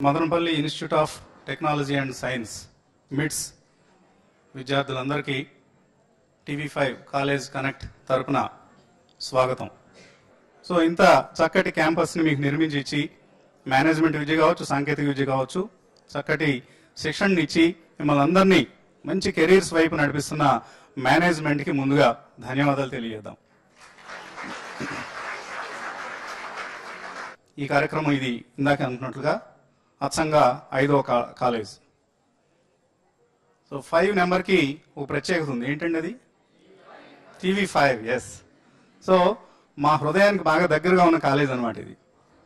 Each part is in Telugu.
Madanapalle Institute of technology and science MITS విద్యార్థులందరికీ టీవీ ఫైవ్ కాలేజ్ కనెక్ట్ తరపున స్వాగతం సో ఇంత చక్కటి క్యాంపస్ని మీకు నిర్మించి ఇచ్చి మేనేజ్మెంట్ విద్య కావచ్చు సాంకేతిక విద్య కావచ్చు చక్కటి శిక్షణ ఇచ్చి మిమ్మల్ని అందరినీ మంచి కెరీర్స్ వైపు నడిపిస్తున్న మేనేజ్మెంట్కి ముందుగా ధన్యవాదాలు తెలియజేద్దాం ఈ కార్యక్రమం ఇది ఇందాక అనుకున్నట్లుగా అచ్చంగా ఐదో కా- కాలేజ్ సో ఫైవ్ నెంబర్కి ఒక ప్రత్యేకత ఉంది ఏంటండి అది టీవీ ఫైవ్ ఎస్ సో మా హృదయానికి బాగా దగ్గరగా ఉన్న కాలేజ్ అన్నమాట ఇది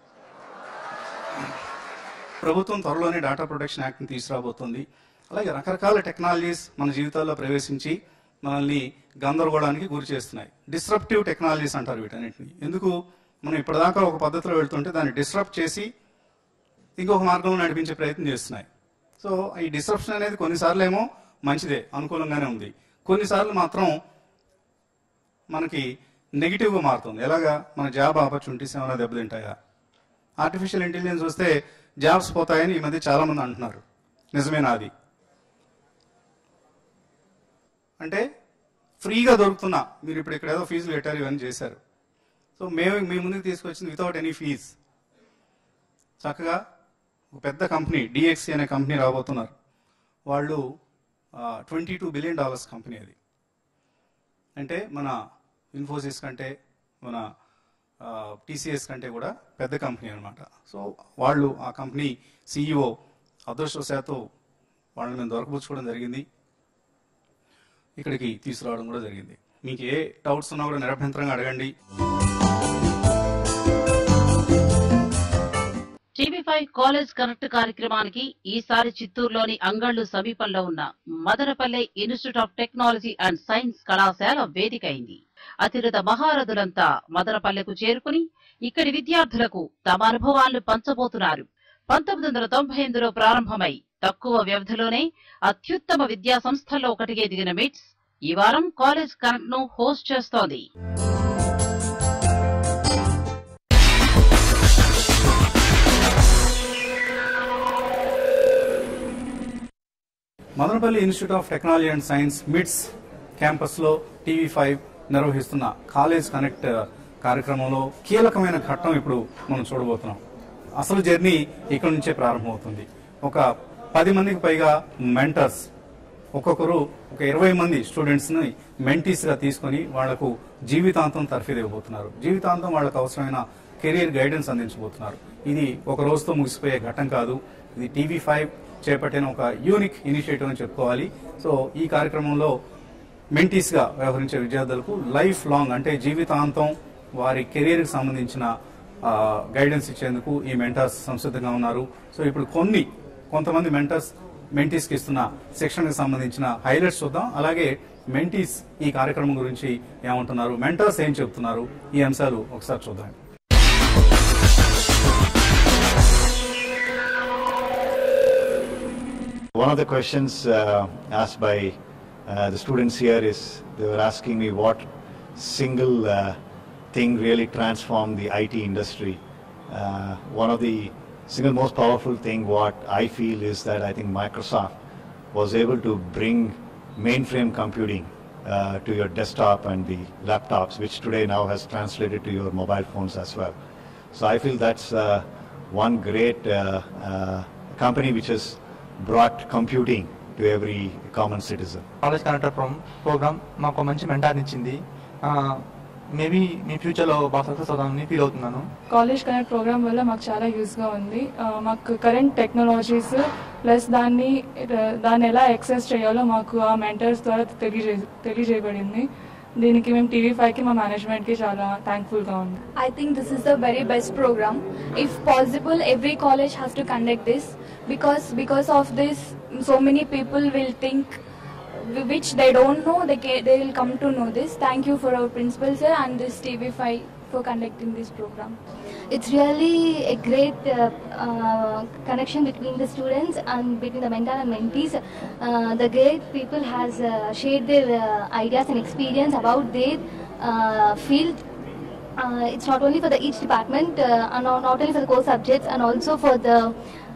ప్రభుత్వం త్వరలోనే డాటా ప్రొటెక్షన్ యాక్ట్ని తీసుకురాబోతుంది అలాగే రకరకాల టెక్నాలజీస్ మన జీవితాల్లో ప్రవేశించి మనల్ని గందరగోళానికి గురి చేస్తున్నాయి డిస్రప్టివ్ టెక్నాలజీస్ అంటారు వీటన్నిటిని ఎందుకు మనం ఇప్పటిదాకా ఒక పద్ధతిలో వెళ్తుంటే దాన్ని డిస్రప్ట్ చేసి ఇంకొక మార్గంలో నడిపించే ప్రయత్నం చేస్తున్నాయి సో ఈ డిస్రప్షన్ అనేది కొన్నిసార్లు ఏమో మంచిదే అనుకూలంగానే ఉంది కొన్నిసార్లు మాత్రం మనకి నెగిటివ్గా మారుతుంది ఎలాగా మన జాబ్ ఆపర్చునిటీస్ ఏమైనా దెబ్బతింటాయా ఆర్టిఫిషియల్ ఇంటెలిజెన్స్ వస్తే జాబ్స్ పోతాయని ఈ మధ్య చాలా మంది అంటున్నారు నిజమేనా అది అంటే ఫ్రీగా దొరుకుతున్నా మీరు ఇప్పుడు ఇక్కడ ఏదో ఫీజులు కట్టారు ఇవన్నీ చేశారు సో మేము మీ ముందుకు తీసుకొచ్చింది వితౌట్ ఎనీ ఫీజ్ చక్కగా ఒక పెద్ద కంపెనీ డిఎక్సి అనే కంపెనీ రాబోతున్నారు వాళ్ళు twenty two billion dollars company అది అంటే మన ఇన్ఫోసిస్ కంటే మన టీసీఎస్ కంటే కూడా పెద్ద కంపెనీ అనమాట సో వాళ్ళు ఆ కంపెనీ సీఈఓ అదృష్టవశాత్తు వాళ్ళని మేము దొరకపుచ్చుకోవడం జరిగింది ఇక్కడికి తీసుకురావడం కూడా జరిగింది మీకు ఏ డౌట్స్ ఉన్నా కూడా నిరభ్యంతరంగా అడగండి టీవీ ఫైవ్ కాలేజ్ కనెక్ట్ కార్యక్రమానికి ఈసారి చిత్తూరులోని అంగళ్ళు సమీపంలో ఉన్న Madanapalle institute of technology and Science కళాశాల వేదిక అయింది అతిరథ మహారథులంతా మదనపల్లెకు చేరుకుని ఇక్కడి విద్యార్థులకు తమ అనుభవాలను పంచబోతున్నారు పంతొమ్మిది వందల తొంభై ఎనిమిదిలో ప్రారంభమై తక్కువ వ్యవధిలోనే అత్యుత్తమ విద్యా సంస్థల్లో ఒకటిగా ఎదిగిన మిట్స్ ఈ వారం కాలేజ్ కనెక్ట్ ను హోస్ట్ చేస్తోంది Madanapalle Institute of technology and science MITS క్యాంపస్లో టీవీ ఫైవ్ నిర్వహిస్తున్న కాలేజ్ కనెక్ట్ కార్యక్రమంలో కీలకమైన ఘట్టం ఇప్పుడు మనం చూడబోతున్నాం అసలు జర్నీ ఇక్కడ నుంచే ప్రారంభమవుతుంది ఒక పది మందికి పైగా మెంటర్స్ ఒక్కొక్కరు ఒక ఇరవై మంది స్టూడెంట్స్ ని మెంటీస్ గా తీసుకొని వాళ్లకు జీవితాంతం తర్ఫీదు ఇవ్వబోతున్నారు జీవితాంతం వాళ్ళకు అవసరమైన కెరీర్ గైడెన్స్ అందించబోతున్నారు ఇది ఒక రోజుతో ముగిసిపోయే ఘట్టం కాదు ఇది టీవీ ఫైవ్ చేపట్టిన ఒక యూనిక్ ఇనిషియేటివ్ అని చెప్పుకోవాలి సో ఈ కార్యక్రమంలో మెంటీస్ గా వ్యవహరించే విద్యార్థులకు లైఫ్ లాంగ్ అంటే జీవితాంతం వారి కెరీర్ కి సంబంధించిన గైడెన్స్ ఇచ్చేందుకు ఈ మెంటర్స్ సంసిద్ధంగా ఉన్నారు సో ఇప్పుడు కొన్ని కొంతమంది మెంటర్స్ మెంటీస్ కి ఇస్తున్న శిక్షణకు సంబంధించిన హైలైట్స్ చూద్దాం అలాగే మెంటీస్ ఈ కార్యక్రమం గురించి ఏమంటున్నారు మెంటర్స్ ఏం చెప్తున్నారు ఈ అంశాలు ఒకసారి చూద్దాం One of the questions uh, asked by uh, the students here is they were asking me what single uh, thing really transformed the IT industry. Uh, one of the single most powerful thing what I feel is that I think Microsoft was able to bring mainframe computing uh, to your desktop and the laptops, which today now has translated to your mobile phones as well. So I feel that's uh, one great uh, uh, company which has brought computing to every common citizen. College Connector from program మాకు మంచి మెంటార్ని ఇచ్చింది మేబీ మీ ఫ్యూచర్లో బాగా సక్సెస్ అవుతామని ఫీల్ అవుతున్నాను కాలేజ్ కనెక్ట్ ప్రోగ్రామ్ వల్ల మాకు చాలా యూస్గా ఉంది ఆ, మాకు కరెంట్ టెక్నాలజీస్ ప్లస్ దాన్ని దాన్ని ఎలా యాక్సెస్ చేయాలో మాకు ఆ మెంటర్స్ ద్వారా తెలియజే తెలియజేయబడింది దీనికి మేము టీవీ ఫైవ్కి మా మేనేజ్మెంట్కి చాలా థ్యాంక్ఫుల్గా ఉంది I think this is the very best program. If possible, every college has to conduct this because because of this, so many people will think wh- which they don't know. They ca- they will come to know this. Thank you for our principal sir and this TV5 for conducting this program. It's really a great uh, uh, connection between the students and between the mentor and mentees. Uh, the great people has uh, shared their uh, ideas and experience about their uh, field. Uh, it's not only for the each department, uh, and not not only for the core subjects, and also for the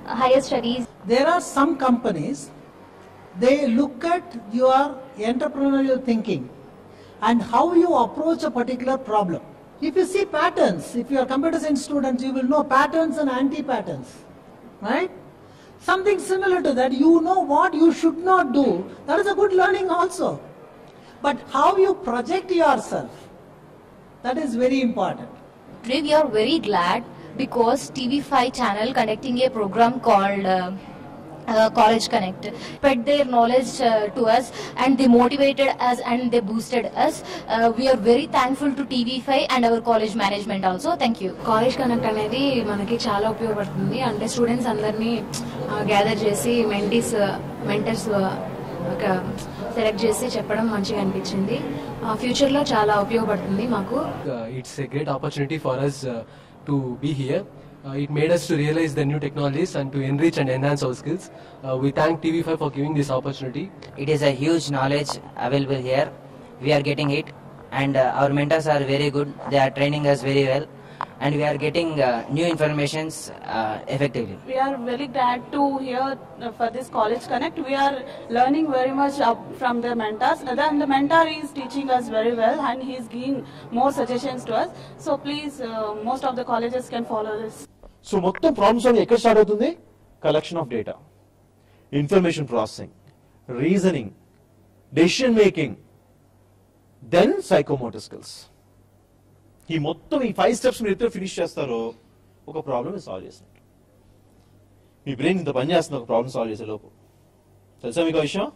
higher studies. There are some companies, they look at your entrepreneurial thinking and how you approach a particular problem. If you see patterns, if you are computer science students, you will know patterns and anti-patterns, right? Something similar to that, you know what you should not do. That is a good learning also. But how you project yourself, that is very important. Today we are very glad because TV5 channel conducting a program called uh, uh, College Connect spread their knowledge uh, to us and they motivated us and they boosted us. Uh, we are very thankful to TV5 and our college management also. Thank you. College Connect అనేది మనకి చాలా ఉపయోగపడుతుంది అంటే స్టూడెంట్స్ అందరినీ గ్యాదర్ చేసి మెంటీస్ మెంటర్స్ సెలెక్ట్ చేసి చెప్పడం మంచిగా అనిపించింది ఫ్యూచర్లో చాలా ఉపయోగపడుతుంది మాకు Uh, it's a great opportunity for us uh, to be here. Uh, it made us to realize the new technologies and to enrich and enhance our skills. Uh, we thank TV5 for giving this opportunity. It is a huge knowledge available here. We are getting it, and uh, our mentors are very good. They are training us very well, and we are getting uh, new informations uh, effectively. We are very glad to hear uh, for this College Connect. We are learning very much up from the mentors. And then the mentor is teaching us very well and he is giving more suggestions to us. So please, uh, most of the colleges can follow this. So మొత్తం ప్రాబ్లమ్ సాల్వింగ్ ఎక్కడ స్టార్ట్ అవుతుంది collection of data information processing reasoning decision making then psychomotor skills ఈ మొత్తం ఈ ఫైవ్ స్టెప్స్ మీరు ఎప్పుడు ఫినిష్ చేస్తారో ఒక ప్రాబ్లమ్ సాల్వ్ చేసినట్టు మీ బ్రెయిన్ ఇంత పని చేస్తుంది ఒక ప్రాబ్లమ్ సాల్వ్ చేసే లోపు తెలుసా మీకు ఆ విషయం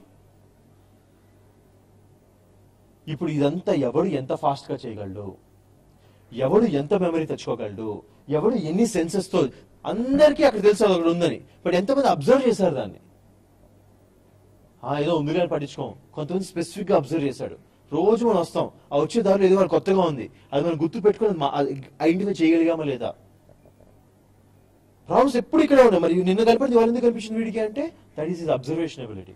ఇప్పుడు ఇదంతా ఎవడు ఎంత ఫాస్ట్ గా చేయగలడు ఎవడు ఎంత మెమరీ తెచ్చుకోగలడు ఎవడు ఎన్ని సెన్సెస్ తో అందరికీ అక్కడ తెలుసు అది ఒకటి ఉందని బట్ ఎంతమంది అబ్జర్వ్ చేశారు దాన్ని ఆ ఏదో ఉంది కానీ పట్టించుకోం కొంతమంది స్పెసిఫిక్ గా అబ్జర్వ్ చేశాడు రోజు మనం వస్తాం ఆ వచ్చే దారిలో ఏదో వాళ్ళు కొత్తగా ఉంది అది మనం గుర్తు పెట్టుకుని ఐడెంటిఫై చేయగలిగామా లేదా ప్రాబ్లమ్స్ ఎప్పుడు ఇక్కడే ఉన్నాయి మరి నిన్న కనపడింది వాళ్ళు ఎందుకు కనిపించింది వీడికి అంటే that is is observation ability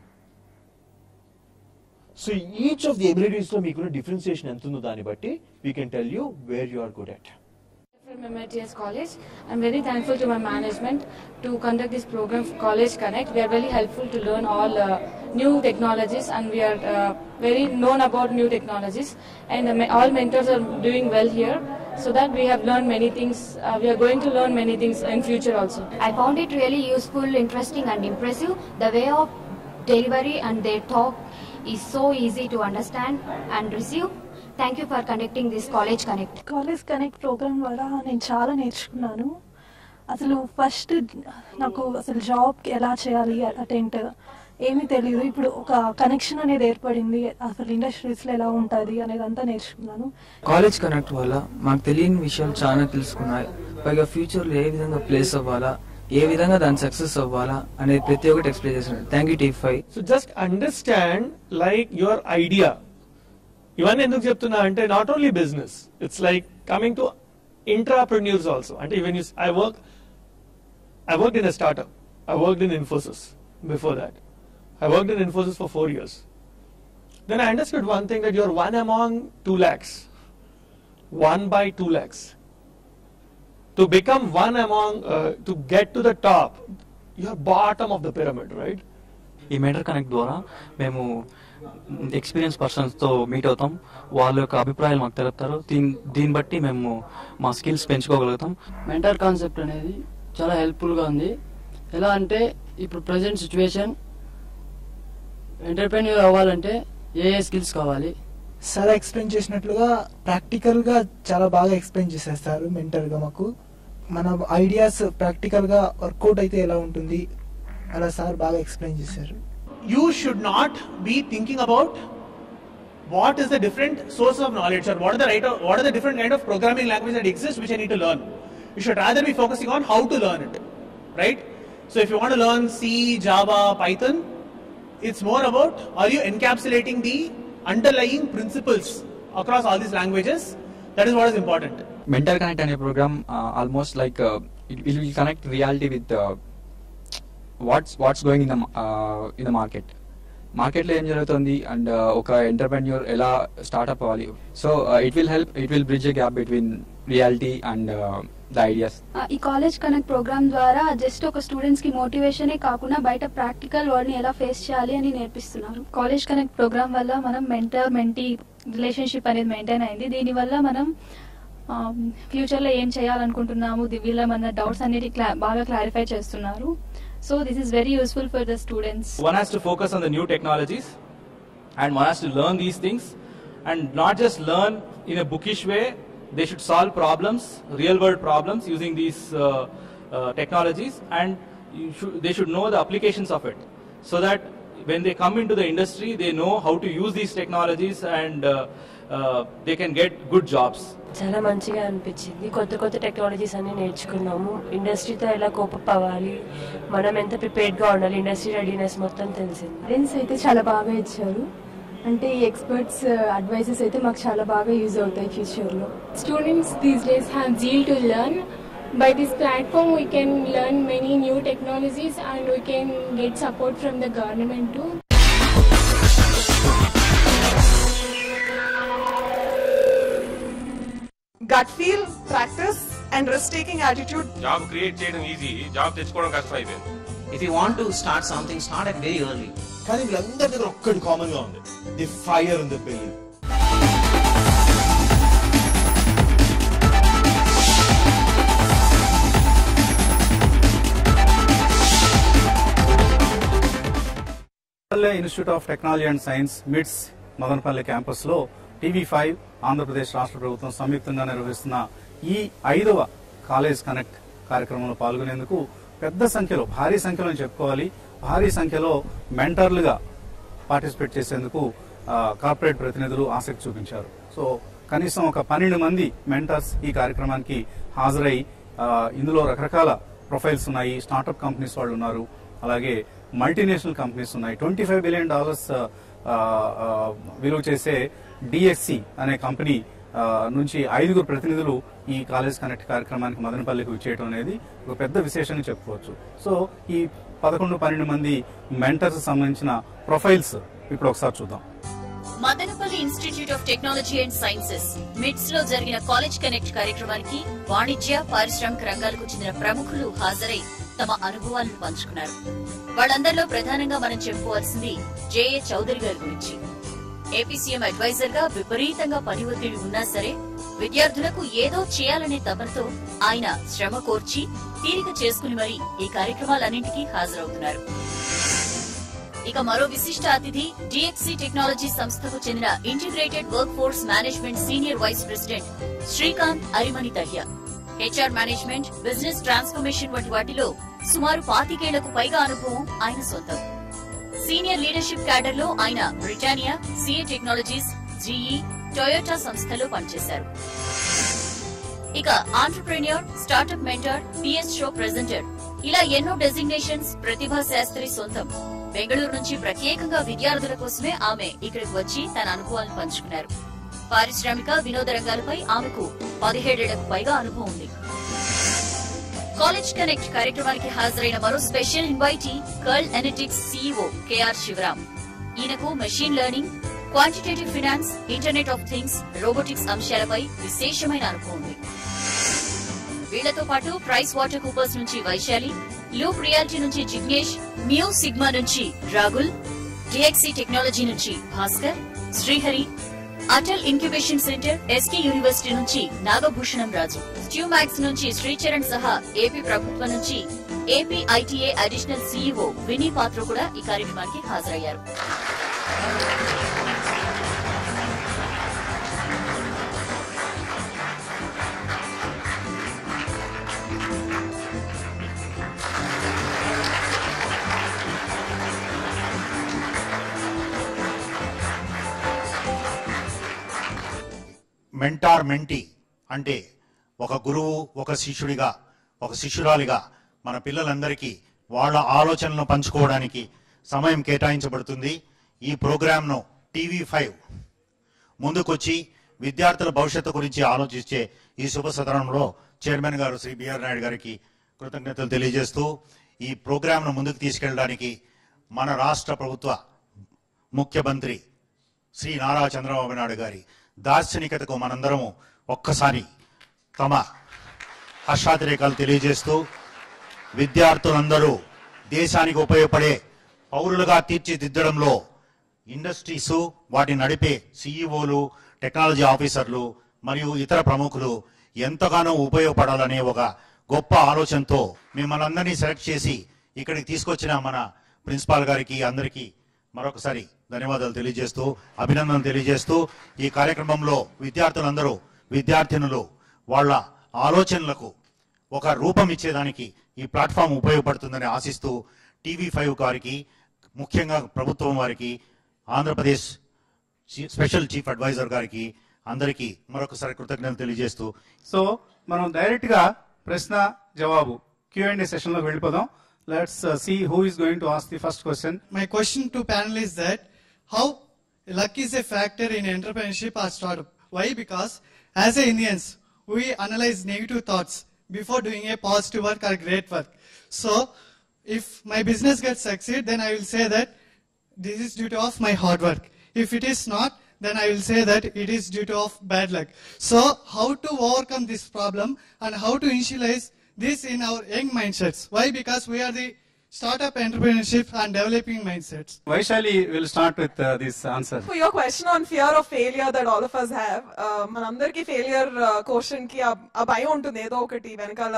so each of the abilities లో మీకున్న డిఫరెన్సియేషన్ ఎంత ఉందో దాన్ని బట్టి we can tell you where you are good at From MITS College, I'm very thankful to my management to conduct this program, College Connect. We are very helpful to learn all uh, new technologies, and we are uh, very known about new technologies. And uh, ma- all mentors are doing well here, so that we have learned many things. Uh, we are going to learn many things in future also. I found it really useful, interesting, and impressive. The way of delivery and their talk is so easy to understand and receive. Thank you for conducting this College Connect. College Connect program వల్ల నేను చాలా నేర్చుకున్నాను అసలు ఫస్ట్ నాకు అసలు జాబ్కి ఎలా చేయాలి అటెంట్ ఏమీ తెలియదు ఇప్పుడు ఒక కనెక్షన్ అనేది ఏర్పడింది అసలు ఇండస్ట్రీస్లో ఎలా ఉంటుంది అనేది అంతా నేర్చుకున్నాను కాలేజ్ కనెక్ట్ వల్ల మాకు తెలియని విషయాలు చాలా తెలుసుకున్నాయి పైగా ఫ్యూచర్లో ఏ విధంగా ప్లేస్ అవ్వాలా ఏ విధంగా దాని సక్సెస్ అవ్వాలా అనేది ప్రతి ఒక్కటి ఎక్స్ప్లెయిన్ చేస్తున్నాడు thank you T five so just understand like your idea ఇవన్నీ ఎందుకు చెప్తున్నా అంటే not only business it's like coming to intrapreneurs also అంటే even us I work I work in a startup I work in Infosys before that I work in Infosys for four years then I understood one thing that your one among two lakhs one by two lakhs to become one among, uh, to get to the top, you're bottom of the pyramid, right? ఈ మెంటర్ కనెక్ట్ ద్వారా మేము ఎక్స్పీరియన్స్ పర్సన్స్తో మీట్ అవుతాం వాళ్ళ యొక్క అభిప్రాయాలు మాకు తెలుపుతారు దీని దీన్ని బట్టి మేము మా స్కిల్స్ పెంచుకోగలుగుతాం మెంటర్ కాన్సెప్ట్ అనేది చాలా హెల్ప్ఫుల్గా ఉంది ఎలా అంటే ఇప్పుడు ప్రజెంట్ సిచ్యువేషన్ ఎంటర్ప్రెన్యూర్ అవ్వాలంటే ఏ ఏ స్కిల్స్ కావాలి సార్ ఎక్స్ప్లెయిన్ చేసినట్లుగా ప్రాక్టికల్గా చాలా బాగా ఎక్స్ప్లెయిన్ చేసేస్తారు మెంటర్గా మాకు మన ఐడియాస్ ప్రాక్టికల్గా వర్కౌట్ అయితే ఎలా ఉంటుంది అలా సార్ బాగా ఎక్స్ప్లెయిన్ చేశారు You should not be thinking about what is the different source of knowledge or what are the right of, what are the different kind of programming language that exist which I need to learn. You should rather be focusing on how to learn it, right? So if you want to learn C, Java, Python, it's more about are you encapsulating the underlying principles across all these languages? That is what is important. Mentor connect అనే program almost like it will connect reality with what's what's going in the in the market మార్కెట్లో ఏం జరుగుతుంది అండ్ ఒక ఎంటర్ప్రెన్యూర్ ఎలా స్టార్ట్అప్ అవ్వాలి so it will help it will bridge a gap between reality and the ideas. ఆ, ఈ కాలేజ్ కనెక్ట్ ప్రోగ్రామ్ ద్వారా జస్ట్ ఒక స్టూడెంట్స్ కి మోటివేషనే కాకుండా బయట ప్రాక్టికల్ వరల్డ్ ని ఎలా ఫేస్ చేయాలి అని నేర్పిస్తున్నారు కాలేజ్ కనెక్ట్ ప్రోగ్రామ్ వల్ల మనం మెంటర్ మెంటీ రిలేషన్షిప్ అనేది మెయింటైన్ అయింది దీనివల్ల మనం ఫ్యూచర్ లో ఏం చేయాలనుకుంటున్నాము ది- వీళ్ళ మన డౌట్స్ అనేది క్లా- బాగా క్లారిఫై చేస్తున్నారు so this is very useful for the students One has to focus on the new technologies and one has to learn these things and not just learn in a bookish way. They should solve problems, real world problems using these uh, uh, technologies and you should, they should know the applications of it so that when they come into the industry, they know how to use these technologies and uh, uh, they can get good jobs. చాలా మంచిగా అనిపించింది కొత్త కొత్త టెక్నాలజీస్ అన్ని నేర్చుకున్నాము ఇండస్ట్రీతో ఎలా కోపప్ అవ్వాలి మనం ఎంత ప్రిపేర్డ్గా ఉండాలి ఇండస్ట్రీ రెడీనెస్ మొత్తం తెలిసింది గైడెన్స్ అయితే చాలా బాగా ఇచ్చారు అంటే ఈ ఎక్స్పర్ట్స్ అడ్వైజెస్ అయితే మాకు చాలా బాగా యూజ్ అవుతాయి ఫ్యూచర్లో Students these days have zeal to learn. By this platform, we can learn many new technologies and we can get support from the government too. gut feel, practice, and risk-taking attitude. Job create చేయడం ఈజీ జాబ్ తెచ్చుకోవడం కష్టం అయిపోయింది If you want to start something, start at very early. కానీ వీళ్ళందరి దగ్గర ఒక్కటి కామన్ గా ఉంది the fire in the belly Madanapalle institute of technology and science MITS Madanapalle campus లో టీవీ ఫైవ్ ఆంధ్రప్రదేశ్ రాష్ట్ర ప్రభుత్వం సంయుక్తంగా నిర్వహిస్తున్న ఈ ఐదవ కాలేజ్ కనెక్ట్ కార్యక్రమంలో పాల్గొనేందుకు పెద్ద సంఖ్యలో భారీ సంఖ్యలో అని చెప్పుకోవాలి భారీ సంఖ్యలో మెంటర్లుగా పార్టిసిపేట్ చేసేందుకు ఆ, కార్పొరేట్ ప్రతినిధులు ఆసక్తి చూపించారు సో కనీసం ఒక పన్నెండు మంది మెంటర్స్ ఈ కార్యక్రమానికి హాజరై ఆ, ఇందులో రకరకాల ప్రొఫైల్స్ ఉన్నాయి స్టార్టప్ కంపెనీస్ వాళ్ళు ఉన్నారు అలాగే మల్టీనేషనల్ కంపెనీస్ ఉన్నాయి ట్వంటీ ఫైవ్ బిలియన్ డాలర్స్ విలువ చేసే డిఎస్సి అనే కంపెనీ ఆ, నుంచి ఐదుగురు ప్రతినిధులు ఈ కాలేజ్ కనెక్ట్ కార్యక్రమానికి మదనపల్లికి విచ్చేయడం అనేది ఒక పెద్ద విశేషంగా చెప్పుకోవచ్చు సో ఈ పదకొండు పన్నెండు మంది మెంటర్స్ సంబంధించిన ప్రొఫైల్స్ ఇప్పుడు ఒకసారి చూద్దాం Madanapalle Institute of technology and Sciences MITS లో జరిగిన కాలేజ్ కనెక్ట్ కార్యక్రమానికి వాణిజ్య పారిశ్రామిక రంగాలకు చెందిన ప్రముఖులు హాజరై తమ అనుభవాలను పంచుకున్నారు వాళ్ళందరిలో ప్రధానంగా మనం చెప్పుకోవాల్సింది జేఏ చౌదరి గారి గురించి ఏపీ సీఎం అడ్వైజర్ గా విపరీతంగా పని ఒత్తిడి ఉన్నా సరే విద్యార్థులకు ఏదో చేయాలనే తపనతో ఆయన శ్రమ కోర్చి తీరిక చేసుకుని మరి ఈ కార్యక్రమాలన్నింటికీ హాజరవుతున్నారు ఇక మరో విశిష్ట అతిథి డిఎక్సి టెక్నాలజీ సంస్థకు చెందిన integrated work force management senior vice president Srikanth Arimani Dahya HR management business transformation వంటి వాటిలో సుమారు పాతికేళ్లకు పైగా అనుభవం ఆయన సొంతం సీనియర్ లీడర్షిప్ క్యాడర్ లో ఆయన Britannia CA technologies GE Toyota సంస్థలో పనిచేశారు ఇక entrepreneur startup mentor PS show presenter ఇలా ఎన్నో డెసిగ్నేషన్స్ ప్రతిభా శాస్త్రి సొంతం బెంగళూరు నుంచి ప్రత్యేకంగా విద్యార్థుల కోసమే ఆమె ఇక్కడికి వచ్చి తన అనుభవాలను పంచుకున్నారు పారిశ్రామిక వినోద రంగాలపై ఆమెకు పదిహేడేళ్లకు పైగా అనుభవం ఉంది కాలేజ్ కనెక్ట్ కార్యక్రమానికి హాజరైన మరో special invitee Karl analytics CEO KR Sivaram ఈయనకు machine learning quantitative finance internet of things robotics అంశాలపై విశేషమైన అనుభవం ఉంది వీళ్లతో పాటు ప్రైస్ వాటర్ కూపర్స్ నుంచి వైశాలి లూప్ రియాలిటీ నుంచి జిగ్నేష్ మ్యూ సిగ్మా నుంచి రాగుల్ డిఎక్సి టెక్నాలజీ నుంచి Bhaskar Srihari Atal incubation centre SK university నుంచి నాగభూషణం రాజు స్ట్యూమాక్స్ నుంచి శ్రీచరణ్ సహా ఏపీ ప్రభుత్వం నుంచి AP ITA additional CEO Vini పాత్ర కూడా ఈ కార్యక్రమానికి హాజరయ్యారు మెంటార్ మెంటీ అంటే ఒక గురువు ఒక శిష్యుడిగా ఒక శిష్యురాలిగా మన పిల్లలందరికీ వాళ్ళ ఆలోచనలను పంచుకోవడానికి సమయం కేటాయించబడుతుంది ఈ ప్రోగ్రాంను టీవీ ఫైవ్ ముందుకొచ్చి విద్యార్థుల భవిష్యత్తు గురించి ఆలోచించే ఈ శుభ సదనంలో చైర్మన్ గారు శ్రీ బిఆర్ నాయుడు గారికి కృతజ్ఞతలు తెలియజేస్తూ ఈ ప్రోగ్రాంను ముందుకు తీసుకెళ్ళడానికి మన రాష్ట్ర ప్రభుత్వ ముఖ్యమంత్రి శ్రీ నారా చంద్రబాబు నాయుడు గారి దార్శనికతకు మనందరము ఒక్కసారి తమ హర్షాతిరేకాలు తెలియజేస్తూ విద్యార్థులందరూ దేశానికి ఉపయోగపడే పౌరులుగా తీర్చిదిద్దడంలో ఇండస్ట్రీస్ వాటిని నడిపే సిఇఓలు టెక్నాలజీ ఆఫీసర్లు మరియు ఇతర ప్రముఖులు ఎంతగానో ఉపయోగపడాలనే ఒక గొప్ప ఆలోచనతో మిమ్మల్ని అందరినీ సెలెక్ట్ చేసి ఇక్కడికి తీసుకొచ్చిన మన ప్రిన్సిపాల్ గారికి అందరికీ మరొకసారి ధన్యవాదాలు తెలియజేస్తూ అభినందనలు తెలియజేస్తూ ఈ కార్యక్రమంలో విద్యార్థులందరూ విద్యార్థినులు వాళ్ళ ఆలోచనలకు ఒక రూపం ఇచ్చేదానికి ఈ ప్లాట్ఫామ్ ఉపయోగపడుతుందని ఆశిస్తూ టీవీ ఫైవ్ గారికి ముఖ్యంగా ప్రభుత్వం వారికి ఆంధ్రప్రదేశ్ చీ- స్పెషల్ చీఫ్ అడ్వైజర్ గారికి అందరికీ మరొకసారి కృతజ్ఞతలు తెలియజేస్తూ సో మనం డైరెక్ట్ గా ప్రశ్న జవాబు క్యూ అండ్ సెషన్ లోకి వెళ్ళిపోదాం let's see who is going to ask the first question My question to panel is that how luck is a factor in entrepreneurship or startup? Why? Because as a Indians, we analyze negative thoughts before doing a positive work or great work. So, if my business gets succeed, then I will say that this is due to of my hard work. If it is not, then I will say that it is due to of bad luck. So, how to overcome this problem and how to initialize this in our young mindsets? Why? Because we are the startup entrepreneurship and developing mindsets. Vaishali will start with this answer For your question on fear of failure that all of us have, uh, మనందరికీ ఫెయిలియర్ క్వశ్చన్ కి ఆ- ఆ భయం ఉంటుంది ఏదో ఒకటి వెనకాల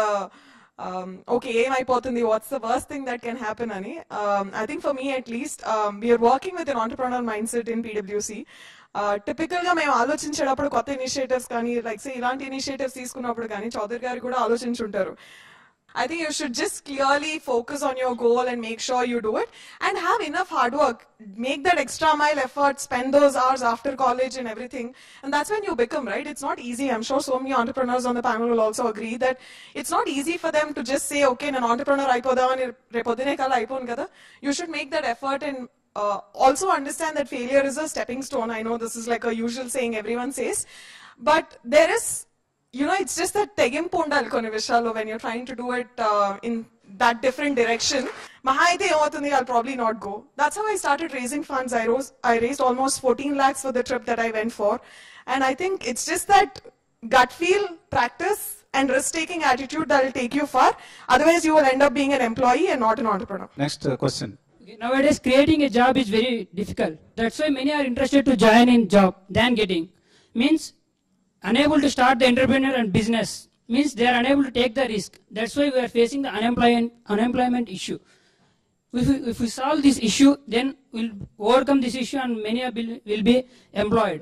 ఓకే ఏమైపోతుంది what's the worst thing that can happen అని I think for me at least we're working with an entrepreneur mindset in పీడబ్ల్యూసీ టిపికల్ గా మేము ఆలోచించేటప్పుడు కొత్త ఇనిషియేటివ్స్ కానీ లైక్ ఇలాంటి ఇనిషియేటివ్స్ తీసుకున్నప్పుడు కానీ చౌదరి గారు కూడా ఆలోచించుంటారు I think you should just clearly focus on your goal and make sure you do it and have enough hard work. Make that extra mile effort, spend those hours after college and everything. And that's when you become, right? It's not easy. I'm sure so many entrepreneurs on the panel will also agree that it's not easy for them to just say, okay, an entrepreneur అయిపోదామని రేపొద్దునే కల్లా అయిపోను కదా. You should make that effort and uh, also understand that failure is a stepping stone. I know this is like a usual saying everyone says, but there is you know, it's just that తెగింపు ఉండాలి కొన్ని విషయాల్లో when you're trying to do it uh, in that different direction. మహా అయితే ఏమవుతుంది I'll probably not go. That's how I started raising funds. I rose, I raised almost 14 lakhs for the trip that I went for. And I think it's just that gut feel, practice, and risk-taking attitude that will take you far. Otherwise, you will end up being an employee and not an entrepreneur. Next question Nowadays, creating a job is very difficult. That's why many are interested to join in job than getting. Means unable to start the entrepreneur and business. Means they are unable to take the risk. That's why we are facing the unemployment unemployment issue. If we, if we solve this issue, then we'll overcome this issue and many are will, will be employed.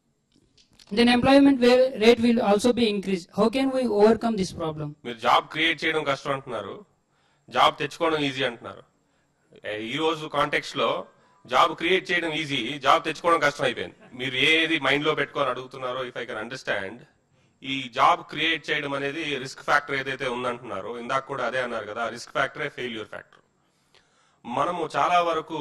Then employment wa- rate will also be increased. How can we overcome this problem? మీరు జాబ్ క్రియేట్ చేయడం కష్టం అంటున్నారు జాబ్ తెచ్చుకోవడం ఈజీ అంటున్నారు ఏ- ఈ రోజు కాంటెక్స్ట్ లో జాబ్ క్రియేట్ చేయడం ఈజీ జాబ్ తెచ్చుకోవడం కష్టం అయిపోయింది మీరు ఏది మైండ్ లో పెట్టుకొని అడుగుతున్నారో ఇఫ్ ఐ కెన్ అండర్స్టాండ్ ఈ జాబ్ క్రియేట్ చేయడం అనేది రిస్క్ ఫ్యాక్టర్ ఏదైతే ఉందంటున్నారో ఇందాక కూడా అదే అన్నారు కదా రిస్క్ ఫ్యాక్టరే ఫెయిల్యూర్ ఫ్యాక్టర్ మనము చాలా వరకు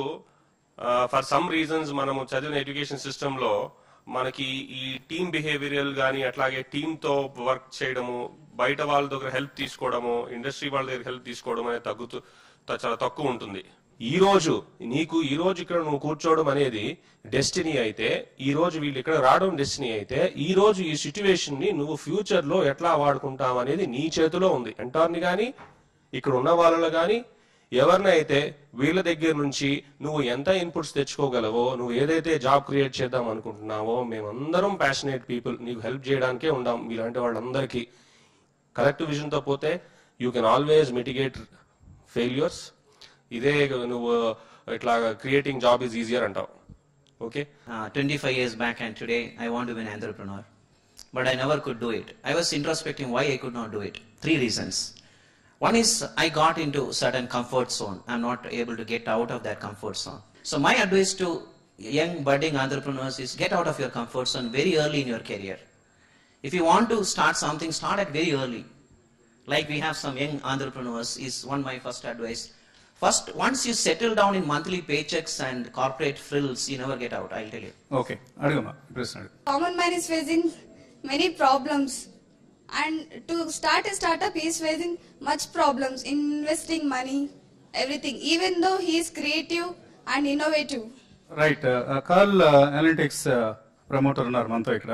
ఫర్ సమ్ రీజన్స్ మనము చదివిన ఎడ్యుకేషన్ సిస్టమ్ లో మనకి ఈ టీమ్ బిహేవియరల్ గానీ అట్లాగే టీమ్ తో వర్క్ చేయడము బయట వాళ్ళ దగ్గర హెల్ప్ తీసుకోవడము ఇండస్ట్రీ వాళ్ళ దగ్గర హెల్ప్ తీసుకోవడం అనేది తగ్గుతూ త- చాలా తక్కువ ఉంటుంది ఈ రోజు నీకు ఈ రోజు ఇక్కడ నువ్వు కూర్చోవడం అనేది డెస్టినీ అయితే ఈ రోజు వీళ్ళు ఇక్కడ రావడం డెస్టినీ అయితే ఈ రోజు ఈ సిచ్యువేషన్ ని నువ్వు ఫ్యూచర్ లో ఎట్లా వాడుకుంటావు అనేది నీ చేతిలో ఉంది ఎంటార్ని గాని ఇక్కడ ఉన్న వాళ్ళలో గాని ఎవరినైతే వీళ్ళ దగ్గర నుంచి నువ్వు ఎంత ఇన్పుట్స్ తెచ్చుకోగలవో నువ్వు ఏదైతే జాబ్ క్రియేట్ చేద్దాం అనుకుంటున్నావో మేమందరం ప్యాషనేట్ పీపుల్ నీకు హెల్ప్ చేయడానికే ఉండాం మీలాంటి వాళ్ళందరికీ కలెక్టివ్ విజన్ తో పోతే you can always mitigate failures ఇదే నువ్వు ఇట్లా క్రియేటింగ్ జాబ్ ఈజ్ ఈజియర్ అంటావు okay uh, 25 years back and today I want to be an entrepreneur. But I never could do it. I was introspecting why I could not do it. Three reasons. One is I got into certain comfort zone. I'm not able to get out of that comfort zone. So my advice to young budding entrepreneurs is get out of your comfort zone very early in your career. If you want to start something, start it very early. Like we have some young entrepreneurs is one my first advice. First, once you settle down in monthly paychecks and corporate frills, you never get out, I'll tell you. Okay అడుగమ్మా ప్రశ్న అడుగు common man is facing many problems and to start a startup he is facing much problems in investing money everything even though he is creative and innovative right Karl analytics promoter ఉన్నారు మనతో ఇక్కడ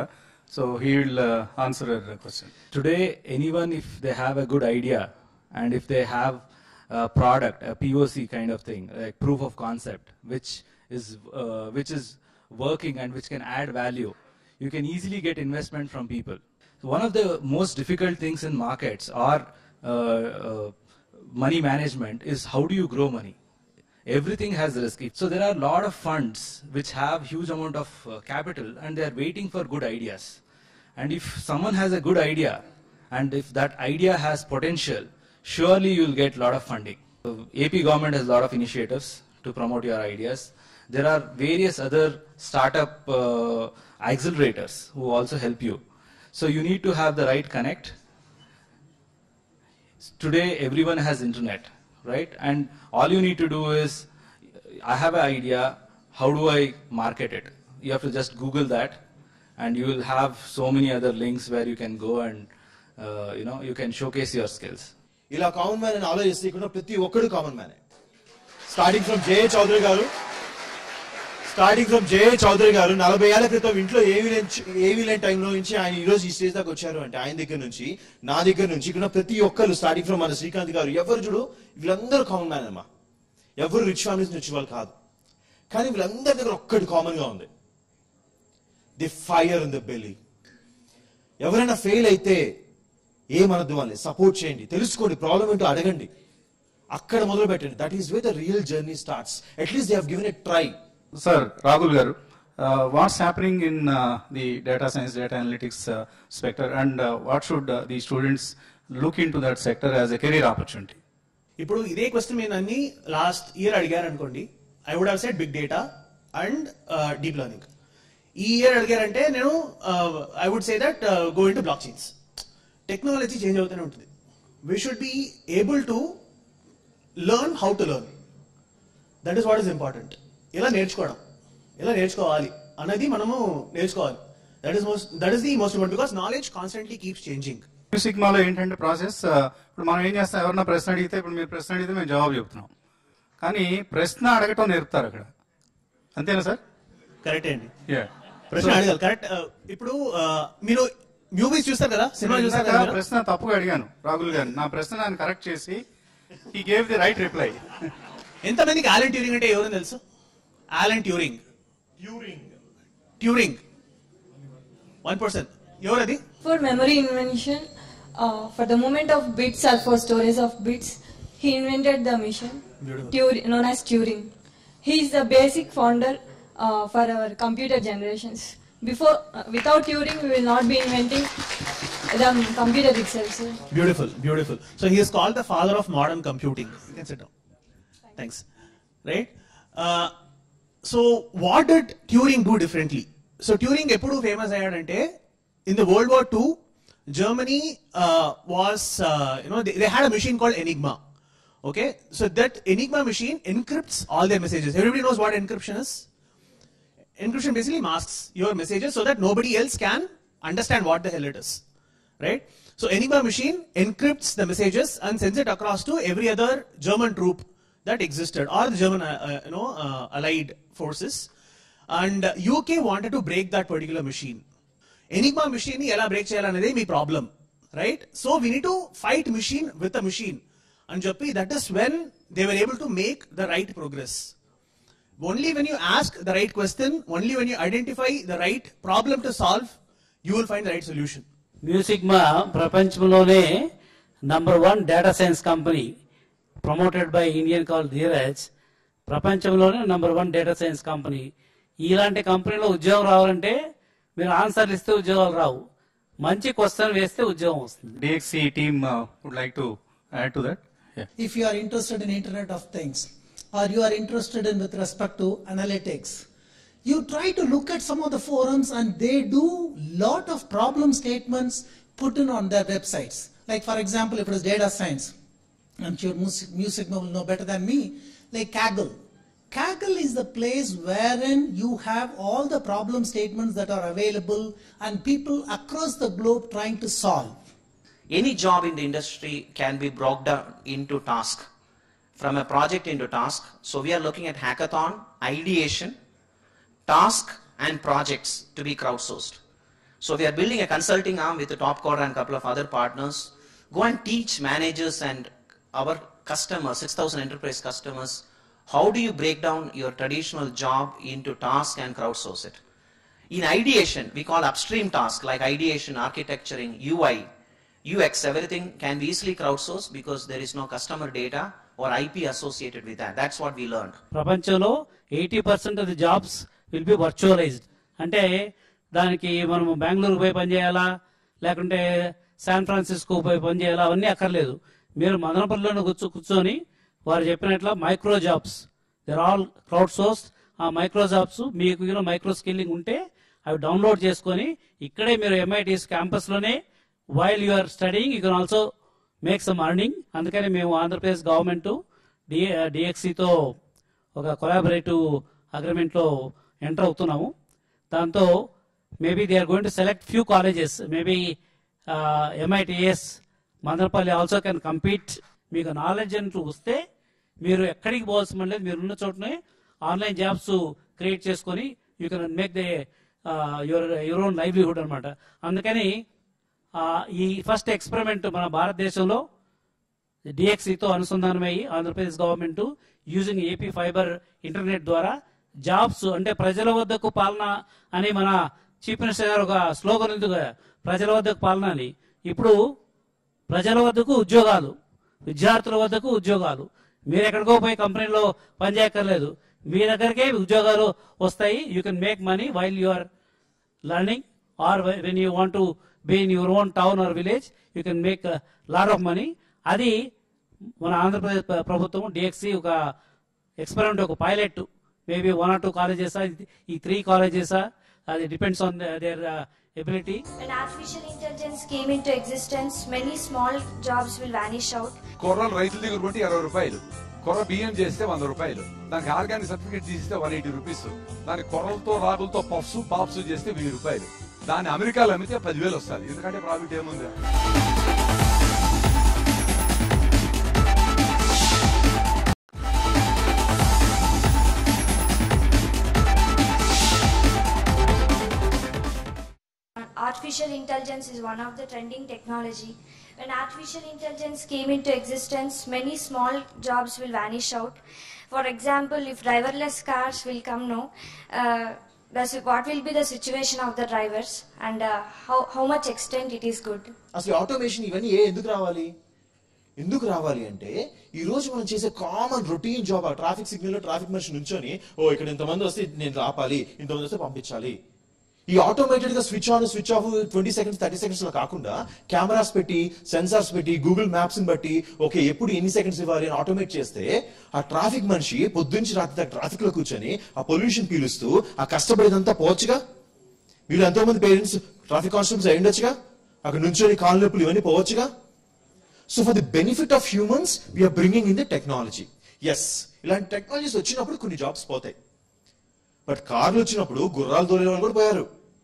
So he will uh, answer your question. Today, anyone, if they have a good idea and if they have a product, a POC kind of thing, like proof of concept, which is uh, which is working and which can add value, you can easily get investment from people. So one of the most difficult things in markets or uh, uh, money management is how do you grow money? Everything has risk. So there are a lot of funds which have huge amount of uh, capital and they are waiting for good ideas. And if someone has a good idea and if that idea has potential, surely you'll get a lot of funding. So AP government has a lot of initiatives to promote your ideas. There are various other startup uh, accelerators who also help you. So you need to have the right connect. Today everyone has internet, right? And all you need to do is, I have an idea, how do I market it? You have to just Google that and you will have so many other links where you can go and, uh, you know, you can showcase your skills. ఇలా కామన్ మ్యాన్ అని ఆలోచిస్తే ఇక్కడ ఉన్న ప్రతి ఒక్కడు common man starting from J A Chowdary గారు స్టార్టింగ్ ఫ్రమ్ జేఏ చౌదరి గారు నలభై ఏళ్ల క్రితం ఇంట్లో ఏవి నుంచి ఏవి లేని టైంలో నుంచి ఆయన ఈ రోజు ఈ స్టేజ్ దాకా వచ్చారు అంటే ఆయన దగ్గర నుంచి నా దగ్గర నుంచి ఇక్కడ ఉన్న ప్రతి ఒక్కరు స్టార్టింగ్ ఫ్రమ్ మన శ్రీకాంత్ గారు ఎవరు చూడు వీళ్ళందరూ కామన్ మ్యాన్ అమ్మా ఎవరు రిచ్ ఫ్యామిలీస్ నుంచి వాళ్ళు కాదు కానీ వీళ్ళందరి దగ్గర ఒక్కటి కామన్ గా ఉంది the fire in the belly ఎవరైనా ఫెయిల్ అయితే ఏమనద్దు వాళ్ళని సపోర్ట్ చేయండి తెలుసుకోండి ప్రాబ్లం ఏంటో అడగండి అక్కడ మొదలు పెట్టండి that is way the real journey starts at least they have given a try Sir, Rahul Garu, uh, what's happening in uh, the data science, data analytics uh, sector, and uh, what should uh, the students look into that sector as a career opportunity? ఇప్పుడు ఇదే క్వశ్చన్ మీరు అన్ని లాస్ట్ ఇయర్ అడిగారు అనుకోండి I would have set big data and deep learning ఈ ఇయర్ అడిగారంటే నేను I would say that go in to block chains technology change అవుతూనే ఉంటుంది we should be able to learn how to learn that is what is important ఇలా నేర్చుకోవడం ఇలా నేర్చుకోవాలి అనేది మనము నేర్చుకోవాలి that is most that is the most important because knowledge constantly keeps changing సిగ్మాలో ఏంటంటే ప్రాసెస్ ఇప్పుడు మనం ఏం చేస్తాం ఎవరన్నా ప్రశ్న అడిగితే ఇప్పుడు మీరు ప్రశ్న అడిగితే మేము జవాబు చెప్తున్నాం కానీ ప్రశ్న అడగటం నేర్పుతారు అక్కడ అంతేనా సార్ కరెక్టే అండి Yeah. ప్రశ్న So- అడగాలి కరెక్ట్ ఇప్పుడు uh, మీరు మూవీస్ చూస్తారు కదా సినిమా చూస్తారు ఇందాక కదా మీరు? ప్రశ్న తప్పుగా అడిగాను రాహుల్ గారు నా ప్రశ్న ఆయన కరెక్ట్ చేసి ఈ గేవ్ ది రైట్ రిప్లై ఎంతమందికి ఆలన్ ట్యూరింగ్ అంటే ఎవరని తెలుసు Alan Turing Turing one person ఎవరది For memory invention, uh, for the movement of bits or for storage of bits, he invented the machine Beautiful. Turing, known as Turing. He is the basic founder uh, for our computer generations. Before, uh, without Turing, we will not be inventing the computer itself. sir. Beautiful beautiful so he is called the father of modern computing you can sit down thanks right so what did Turing do differently so Turing ఎప్పుడు ఫేమస్ అయ్యాడంటే in the world war two Germany was you know they had a machine called Enigma okay so that Enigma machine encrypts all their messages everybody knows what encryption is encryption basically masks your messages so that nobody else can understand what the hell it is right so enigma machine encrypts the messages and sends it across to every other german troop that existed or the german uh, uh, you know uh, allied forces and uh, uk wanted to break that particular machine enigma machine ని ఎలా బ్రేక్ చేయాలనేది మీ problem right so we need to fight machine with a machine అని చెప్పి that is when they were able to make the right progress only when you ask the right question, only when you identify the right problem to solve, you will find the right solution. Mu Sigma ప్రపంచంలోనే number one data science company promoted by Indian call Dhiraj ప్రపంచంలోనే number one data science company ఇలాంటి కంపెనీలో ఉద్యోగం రావాలంటే మీరు ఆన్సర్లు ఇస్తే ఉద్యోగాలు రావు మంచి క్వశ్చన్ వేస్తే ఉద్యోగం వస్తుంది DXC team uh, would like to add to that. Yeah. if you are interested in internet of things or you are interested in with respect to analytics you try to look at some of the forums and they do lot of problem statements put in on their websites like for example if it is data science i'm sure music, music will know better than me like kaggle kaggle is the place wherein you have all the problem statements that are available and people across the globe trying to solve Any job in the industry can be broken down into task, from a project into task. So we are looking at hackathon, ideation, task and projects to be crowdsourced. So we are building a consulting arm with the top quarter and a couple of other partners. Go and teach managers and our customers, 6,000 enterprise customers, how do you break down your traditional job into task and crowdsource it? In ideation, we call upstream task like ideation, architecturing, UI, UX, everything can be easily crowdsourced because there is no customer data or IP associated with that. That's what we learned. ప్రపంచంలో eighty percent of the jobs will be virtualized అంటే దానికి మనం బెంగళూరు పోయి పని చేయాలా లేకుంటే శాన్ ఫ్రాన్సిస్కో పోయి పని చేయాలా అవన్నీ అక్కర్లేదు మీరు మదనపల్లిలోనే కూర్చో కూర్చొని వారు చెప్పినట్ల micro jobs there all crowd source ఆ మైక్రో జాబ్స్ మీకు మైక్రో స్కిల్లింగ్ ఉంటే అవి డౌన్లోడ్ చేసుకొని ఇక్కడే మీరు ఎంఐటీస్ క్యాంపస్లోనే while you are studying you can also make some earning అందుకని మేము ఆంధ్రప్రదేశ్ గవర్నమెంట్ డి డిఎక్సితో ఒక కొలాబరేటివ్ అగ్రిమెంట్లో ఎంటర్ అవుతున్నాము దాంతో maybe they are going to select few colleges maybe MITS Madanapalle also can compete మీకు నాలెడ్జ్ అంటూ వస్తే మీరు ఎక్కడికి పోవాల్సిన లేదు మీరు ఉన్న చోటనే ఆన్లైన్ జాబ్స్ క్రియేట్ చేసుకొని you can make they your your own livelihood అనమాట అందుకని ఆ, ఈ ఫస్ట్ ఎక్స్పెరిమెంట్ మన భారతదేశంలో డిఎక్సితో అనుసంధానమై Andhra Pradesh government using AP fibre internet ద్వారా జాబ్స్ అంటే ప్రజల వద్దకు పాలన అని మన చీఫ్ మినిస్టర్ గారు ఒక స్లోగన్ ఉంది కదా, ప్రజల వద్దకు పాలన అని ఇప్పుడు ప్రజల వద్దకు ఉద్యోగాలు విద్యార్థుల వద్దకు ఉద్యోగాలు మీరు ఎక్కడికో పోయి కంపెనీలో పనిచేయక్కర్లేదు మీ దగ్గరికే ఉద్యోగాలు వస్తాయి you can make money while you are learning or whe- when you want to be in your own town or village you can make a lot of money అది మన ఆంధ్రప్రదేశ్ ప్ర- ప్రభుత్వం డిఎక్సి ఒక ఎక్స్పెరిమెంట్ ఒక pilot maybe one or two కాలేజెసా ఈ త్రీ కాలేజెసా అది depends on their ability When artificial intelligence came into existence, many small jobs will vanish out. కొర్రలు రైతుల దగ్గర కొంటే ఇరవై రూపాయలు కొర్ర బియ్యం చేస్తే వంద రూపాయలు దానికి ఆర్గానిక్ సర్టిఫికేట్ తీస్తే వన్ ఎయిటీ రూపీస్ దాని కొర్రలతో రాగులతో పఫ్స్ పాప్స్ చేస్తే వెయ్యి రూపాయలు దాన్ని అమెరికాలో అమ్మితే పదివేలు వస్తుంది ఎందుకంటే ప్రాఫిట్ ఏముంది Artificial intelligence is one of the trending technology. When artificial intelligence came into existence, many small jobs will vanish out. For example, if driverless cars will come now, uh, the si- what will be the situation of the drivers and uh, how, how much extent it is good? అసలు ఆటోమేషన్ ఇవన్నీ ఏ ఎందుకు రావాలి ఎందుకు రావాలి అంటే ఈ రోజు మనం చేసే కామన్ రొటీన్ జాబ్ ఆ ట్రాఫిక్ సిగ్నల్ లో ట్రాఫిక్ మనిషి నుంచొని ఓ ఇక్కడ ఇంతమంది వస్తే నేను ఆపాలి ఇంతమంది వస్తే పంపించాలి ఈ ఆటోమేటెడ్ గా switch on switch off twenty seconds thirty seconds లో కాకుండా కెమెరాస్ పెట్టి సెన్సార్స్ పెట్టి గూగుల్ మ్యాప్స్ బట్టి ఓకే ఎప్పుడు ఎన్ని సెకండ్స్ ఇవ్వాలి అని ఆటోమేట్ చేస్తే ఆ ట్రాఫిక్ మనిషి పొద్దుంచి రాత్రి దాకా ట్రాఫిక్ లో కూర్చొని ఆ పొల్యూషన్ పీలుస్తూ ఆ కష్టపడేదంతా పోవచ్చుగా వీళ్ళు ఎంతో మంది పేరెంట్స్ ట్రాఫిక్ కానిస్టేబుల్స్ అయి ఉండొచ్చుగా అక్కడ నుంచొని కాళ్ళు నొప్పులు ఇవన్నీ పోవచ్చుగా so for the benefit of humans we are bringing in the technology ఎస్ ఇలాంటి టెక్నాలజీస్ వచ్చినప్పుడు కొన్ని జాబ్స్ పోతాయి బట్ కార్లు వచ్చినప్పుడు గుర్రాలు తోలే వాళ్ళు కూడా పోయారు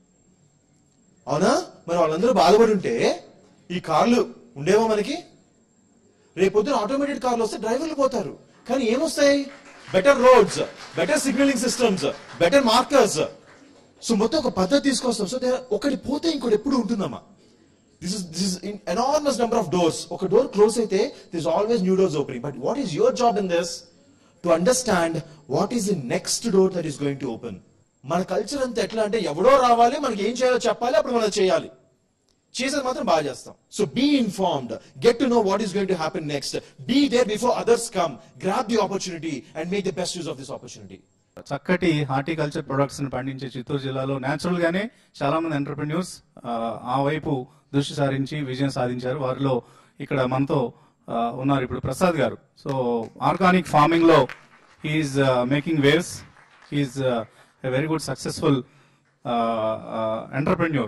అవునా మరి వాళ్ళందరూ బాధపడి ఉంటే ఈ కార్లు ఉండేవా మనకి రేపొద్దున ఆటోమేటెడ్ కార్లు వస్తే డ్రైవర్లు పోతారు కానీ ఏమొస్తాయి better roads better signalling systems better markers so మొత్తం ఒక పద్ధతి తీసుకొస్తాం సో ఒకటి పోతే ఇంకోటి ఎప్పుడు ఉంటుందమ్మా this is this is enormous number of doors ఒక డోర్ క్లోజ్ అయితే this always new doors opening but what is your job in this to understand what is the next door that is going to open మన కల్చర్ అంతా ఎట్లా అంటే ఎవడో రావాలి మనకి ఏం చేయాలో చెప్పాలి అప్పుడు మనం చేయాలి చేసేది మాత్రం బాగా చేస్తాం so be informed get to know what is going to happen next be there before others come grab the opportunity and make the best use of this opportunity చక్కటి హార్టికల్చర్ ప్రొడక్ట్స్ ని పండించే చిత్తూరు జిల్లాలో నేచురల్ గానే చాలా మంది ఎంటర్ప్రెన్యూర్స్ ఆ వైపు దృష్టి సారించి విజయం సాధించారు వారిలో ఇక్కడ మనతో ఆ, ఉన్నారు ఇప్పుడు Prasad garu so organic farming లో he's making waves he's a very good successful entrepreneur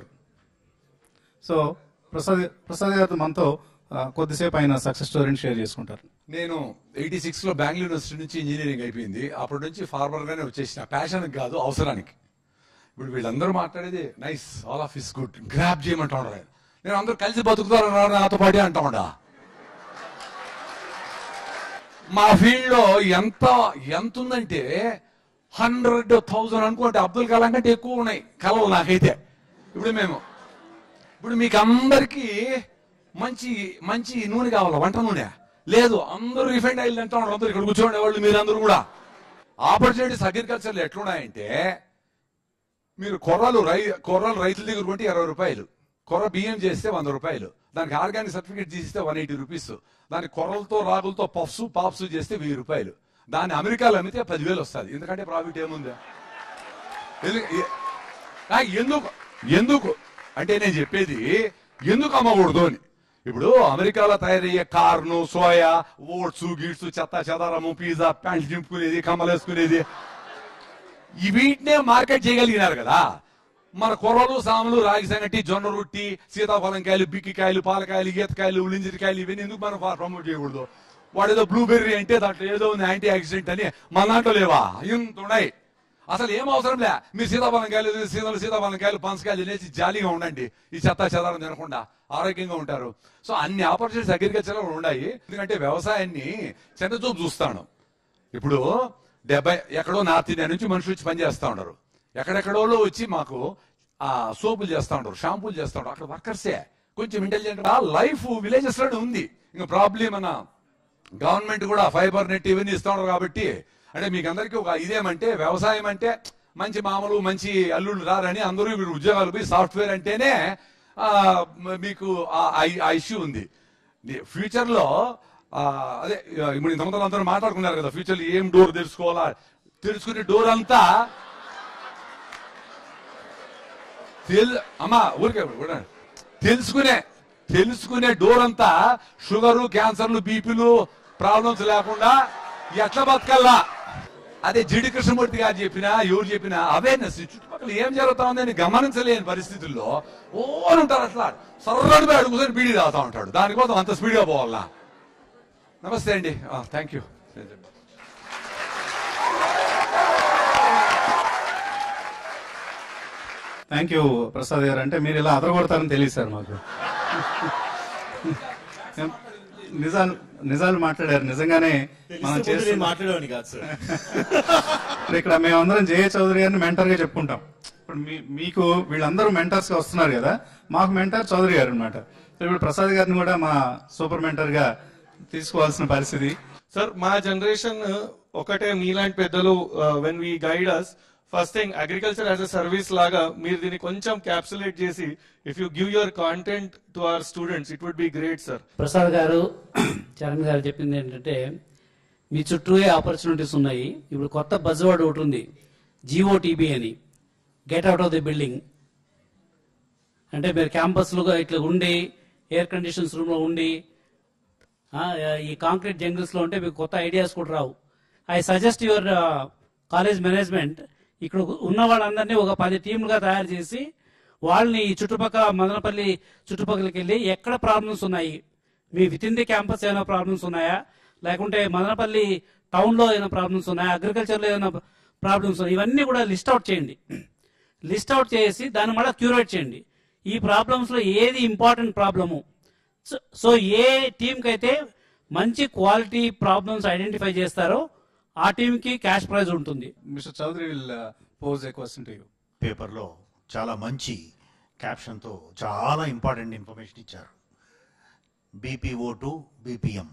so Prasad Prasad garu మనతో ఆ, కొద్దిసేపు ఆయన సక్సెస్ స్టోరీని షేర్ చేసుకుంటారు నేను ఎయిటీ సిక్స్ లో బెంగళూరు యూనివర్సిటీ నుంచి ఇంజనీరింగ్ అయిపోయింది అప్పటి నుంచి ఫార్మర్ గానే వచ్చేసిన ప్యాషన్ కాదు అవసరానికి ఇప్పుడు వీళ్ళందరూ మాట్లాడేది nice all of is good grab చేయమంటా ఉండరు ఆయన. నేను అందరూ కలిసి బతుకుతారు నాతో పాటే అంటా ఉండా మా ఫీల్డ్ లో ఎంత ఎంత ఉందంటే హండ్రెడ్ థౌజండ్ అనుకుంటే అబ్దుల్ కలాం కంటే ఎక్కువ ఉన్నాయి కలలు నాకైతే ఇప్పుడు మేము ఇప్పుడు మీకు అందరికీ మంచి మంచి నూనె కావాలా వంట నూనె లేదు అందరూ రిఫైండ్ ఆయిల్ అంటా ఉన్నారు అందరూ ఇక్కడ కూర్చోండి వాళ్ళు మీరందరూ కూడా ఆపర్చునిటీస్ అగ్రికల్చర్లో ఎట్లున్నాయంటే మీరు కొర్రలు రై కొర్రలు రైతుల దగ్గర కొంటే ఇరవై రూపాయలు కొర్ర బియ్యం చేస్తే వంద రూపాయలు దానికి ఆర్గానిక్ సర్టిఫికేట్ తీసిస్తే వన్ ఎయిటీ రూపీస్ దాని కొర్రలతో రాగులతో పఫ్స్ పాప్స్ చేస్తే వెయ్యి రూపాయలు దాన్ని అమెరికాలో అమ్మితే పదివేలు వస్తుంది ఎందుకంటే ప్రాఫిట్ ఏముంది ఎందు- ఎ- ఆ, ఎందుకు ఎందుకు అంటే నేను చెప్పేది ఎందుకు అమ్మకూడదు అని ఇప్పుడు అమెరికాలో తయారయ్యే కార్ను సోయా ఓట్స్ గిట్స్ చెత్త చెదారము పిజ్జా ప్యాంట్లు చింపుకునేది కమ్మలు వేసుకునేది ఈ వీటినే మార్కెట్ చేయగలిగినారు కదా మన కొర్రలు సాములు రాగి సంగటి జొన్న రొట్టి సీతాఫలం కాయలు బిక్కికాయలు పాలకాయలు ఈతకాయలు ఉలింజిరికాయలు ఇవన్నీ ఎందుకు మనం ప్రమోట్ చేయకూడదు వాడు ఏదో బ్లూబెర్రీ అంటే దాంట్లో ఏదో ఉంది యాంటీ ఆక్సిడెంట్ అని మన దాంట్లో లేవా ఇంత ఉన్నాయి అసలు ఏం అవసరం లే మీరు సీతాఫలం కాయలు సీతలు సీతాఫలం కాయలు పనసకాయలు తినేసి జాలీగా ఉండండి ఈ చెత్త చెదారం తినకుండా ఆరోగ్యంగా ఉంటారు సో అన్ని ఆపర్చునిటీస్ అగ్రికల్చర్ ఉన్నాయి ఎందుకంటే వ్యవసాయాన్ని చిన్నచూపు చూస్తాను ఇప్పుడు డెబ్బై ఎక్కడో నార్త్ ఇండియా నుంచి మనుషులు వచ్చి పని చేస్తా ఉన్నారు ఎక్కడెక్కడో వచ్చి మాకు ఆ సోపులు చేస్తా ఉంటారు షాంపూలు చేస్తా ఉంటారు అక్కడ వర్కర్సే కొంచెం ఇంటెలిజెంట్ లైఫ్ విలేజెస్ లోనే ఉంది ఇంకా ప్రాబ్లం మన గవర్నమెంట్ కూడా ఫైబర్ నెట్ ఇవన్నీ ఇస్తా ఉన్నారు కాబట్టి అంటే మీకు అందరికీ ఒక ఇదేమంటే వ్యవసాయం అంటే మంచి మామూలు మంచి అల్లుళ్ళు రారని అందరూ ఇప్పుడు ఉద్యోగాలు పోయి సాఫ్ట్వేర్ అంటేనే ఆ, మీకు ఆ ఇష్యూ ఉంది ఫ్యూచర్ లో ఆ, అదే ఇప్పుడు ఇంతమంది అందరూ మాట్లాడుకున్నారు కదా ఫ్యూచర్ లో ఏం డోర్ తెరుచుకోవాలా తెరుచుకునే డోర్ అంతా తెల్ అమ్మా ఊరికే ఊరికే. తెలుసుకునే తెలుసుకునే డోర్ అంతా షుగరు క్యాన్సర్లు బీపీలు ప్రాబ్లమ్స్ లేకుండా ఎట్లా బతకల్లా అదే జిడి కృష్ణమూర్తి గారు చెప్పినా ఎవరు చెప్పినా అవేర్నెస్ చుట్టుపక్కల ఏం జరుగుతా ఉందని గమనించలేని పరిస్థితుల్లో ఓ అని ఉంటారు అట్లా సర్రని పోయి అడుగుకొని బీడీ తాగుతా ఉంటాడు దానికోసం అంత స్పీడ్గా పోవాలా నమస్తే అండి thank you thank you Prasad garu అంటే మీరు ఇలా అదరగొడతారని తెలియదు సార్ మాకు నిజాలు నిజాలు మాట్లాడారు నిజంగానే మనం తెలిస్తే ముందు నేను చేస్తున్న మాట్లాడేవాడిని కాదు సార్ ఇప్పుడు ఇక్కడ మేమందరం జయ చౌదరి గారిని మెంటర్ గా చెప్పుకుంటాం ఇప్పుడు మీ- మీకు వీళ్ళందరూ మెంటర్స్ గా వస్తున్నారు కదా మాకు మెంటర్ చౌదరి గారు అనమాట ఇప్పుడు ప్రసాద్ గారిని కూడా మా సూపర్ మెంటర్ గా తీసుకోవాల్సిన పరిస్థితి సార్ మా జనరేషన్ ఒకటే మీలాంటి పెద్దలు when we guide us first thing agriculture as a service లాగా మీరు దీన్ని కొంచెం క్యాప్సులేట్ చేసి if you give your content to our students it would be great sir Prasad garu Charan గారు చెప్పింది ఏంటంటే మీ చుట్టూ ఆపర్చునిటీస్ ఉన్నాయి ఇప్పుడు కొత్త బజ్వర్డ్ ఒకటి ఉంది టీబీ అని get out of the building అంటే మీరు క్యాంపస్లో ఇట్లా ఉండి ఎయిర్ కండిషన్స్ రూమ్లో ఉండి ఆ, ఈ కాంక్రీట్ జంగిల్స్లో ఉంటే మీకు కొత్త ఐడియాస్ కూడా రావు I suggest your college management ఇక్కడ ఉన్న వాళ్ళందరినీ ఒక పది టీంలుగా తయారు చేసి వాళ్ళని ఈ చుట్టుపక్కల మదనపల్లి చుట్టుపక్కలకి వెళ్ళి ఎక్కడ ప్రాబ్లమ్స్ ఉన్నాయి మీ విత్ ఇన్ ది క్యాంపస్ ఏమైనా ప్రాబ్లమ్స్ ఉన్నాయా లేకుంటే మదనపల్లి టౌన్లో ఏమైనా ప్రాబ్లమ్స్ ఉన్నాయా అగ్రికల్చర్లో ఏమైనా ప్రాబ్లమ్స్ ఉన్నాయి ఇవన్నీ కూడా లిస్ట్ అవుట్ చేయండి లిస్ట్ అవుట్ చేసి దాన్ని మళ్ళీ క్యూరేట్ చేయండి ఈ ప్రాబ్లమ్స్లో ఏది ఇంపార్టెంట్ ప్రాబ్లము సో- సో ఏ టీంకి అయితే మంచి క్వాలిటీ ప్రాబ్లమ్స్ ఐడెంటిఫై చేస్తారో ఆ టీంకి క్యాష్ ప్రైజ్ ఉంటుంది mister Chaudhary will pose a question to you పేపర్లో చాలా మంచి క్యాప్షన్తో చాలా ఇంపార్టెంట్ ఇన్ఫర్మేషన్ ఇచ్చారు బీపీఓ టు బీపీఎం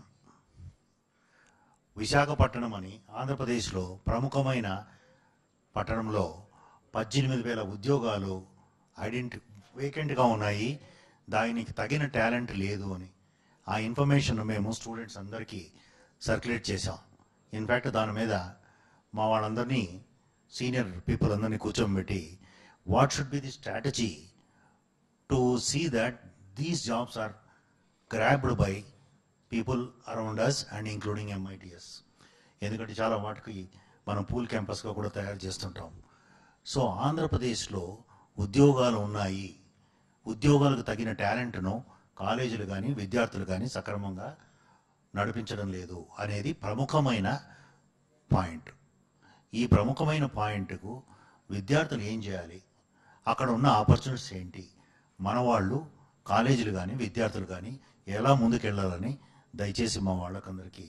విశాఖపట్నం అని ఆంధ్రప్రదేశ్లో ప్రముఖమైన పట్టణంలో పద్దెనిమిది వేల ఉద్యోగాలు ఐడెంటి వేకెంట్గా ఉన్నాయి దానికి తగిన టాలెంట్ లేదు అని ఆ ఇన్ఫర్మేషన్ మేము స్టూడెంట్స్ అందరికీ సర్క్యులేట్ చేశాం ఇన్ఫ్యాక్ట్ దాని మీద మా వాళ్ళందరినీ సీనియర్ పీపుల్ అందరినీ కూర్చోబెట్టి what should be the strategy to see that these jobs are grabbed by people around us and including MITS ఎందుకంటే చాలా వాటికి మనం పూల్ క్యాంపస్గా కూడా తయారు చేస్తుంటాం సో ఆంధ్రప్రదేశ్లో ఉద్యోగాలు ఉన్నాయి ఉద్యోగాలకు తగిన టాలెంట్ను కాలేజీలు కానీ విద్యార్థులు కానీ సక్రమంగా నడిపించడం లేదు అనేది ప్రముఖమైన పాయింట్ ఈ ప్రముఖమైన పాయింట్కు విద్యార్థులు ఏం చేయాలి అక్కడ ఉన్న ఆపర్చునిటీస్ ఏంటి మన వాళ్ళు కాలేజీలు కానీ విద్యార్థులు కానీ ఎలా ముందుకెళ్ళాలని దయచేసి మా వాళ్ళకందరికీ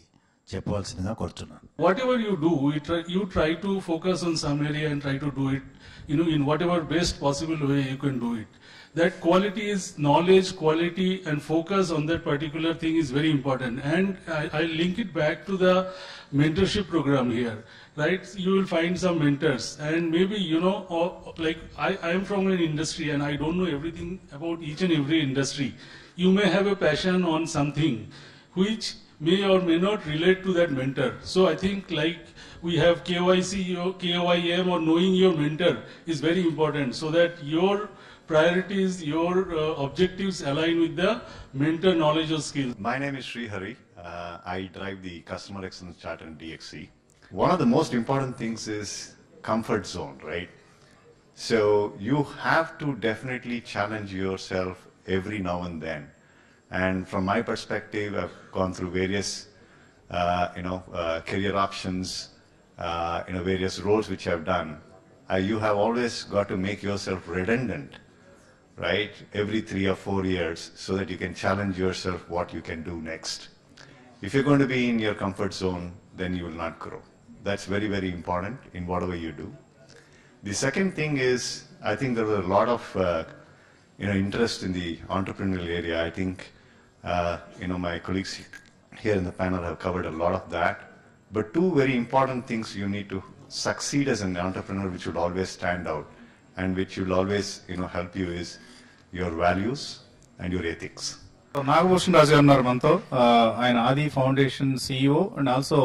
చెప్పవలసిందిగా కోరుతున్నాను whatever you do, you try, you try to focus on some area and try to do it, you know, in whatever best possible way you can do it. That quality is knowledge, quality, and focus on that particular thing is very important. And I, I link it back to the mentorship program here, right? You will find some mentors, and maybe you know, or, like I, I am from an industry, and I don't know everything about each and every industry. You may have a passion on something, which may or may not relate to that mentor. So I think like we have KYC or KYM or knowing your mentor is very important so that your priorities, your uh, objectives align with the mentor knowledge or skills. My name is Sri Hari. Uh, I drive the Customer Excellence Chart in DXC. One of the most important things is comfort zone, right? So you have to definitely challenge yourself every now and then. And from my perspective, I've gone through various, uh, you know, uh, career options, uh, you know, various roles which I've done. Uh, you have always got to make yourself redundant, right? Every three or four years, so that you can challenge yourself what you can do next. If you're going to be in your comfort zone, then you will not grow. That's very, very important in whatever you do. The second thing is, I think there was a lot of, uh, you know, interest in the entrepreneurial area. I think, uh, you know, my colleagues here in the panel have covered a lot of that. But two very important things you need to succeed as an entrepreneur, which will always stand out and which will always, you know, help you is your values and your ethics. Nagabhushan రాజు గారు ఉన్నారు మనతో ఆ, ఆయన Aadi foundation CEO and also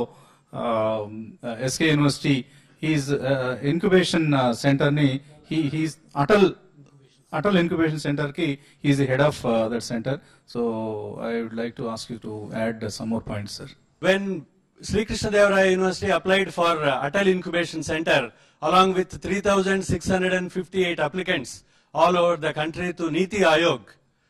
SK university he's incubation centre ని he's Atal Atal incubation centre కి he's the head of that centre so I would like to ask you to add some more points sir when Sri Krishna Devaraya University applied for uh, Atal Incubation Center along with 3,658 applicants all over the country to Niti Ayog.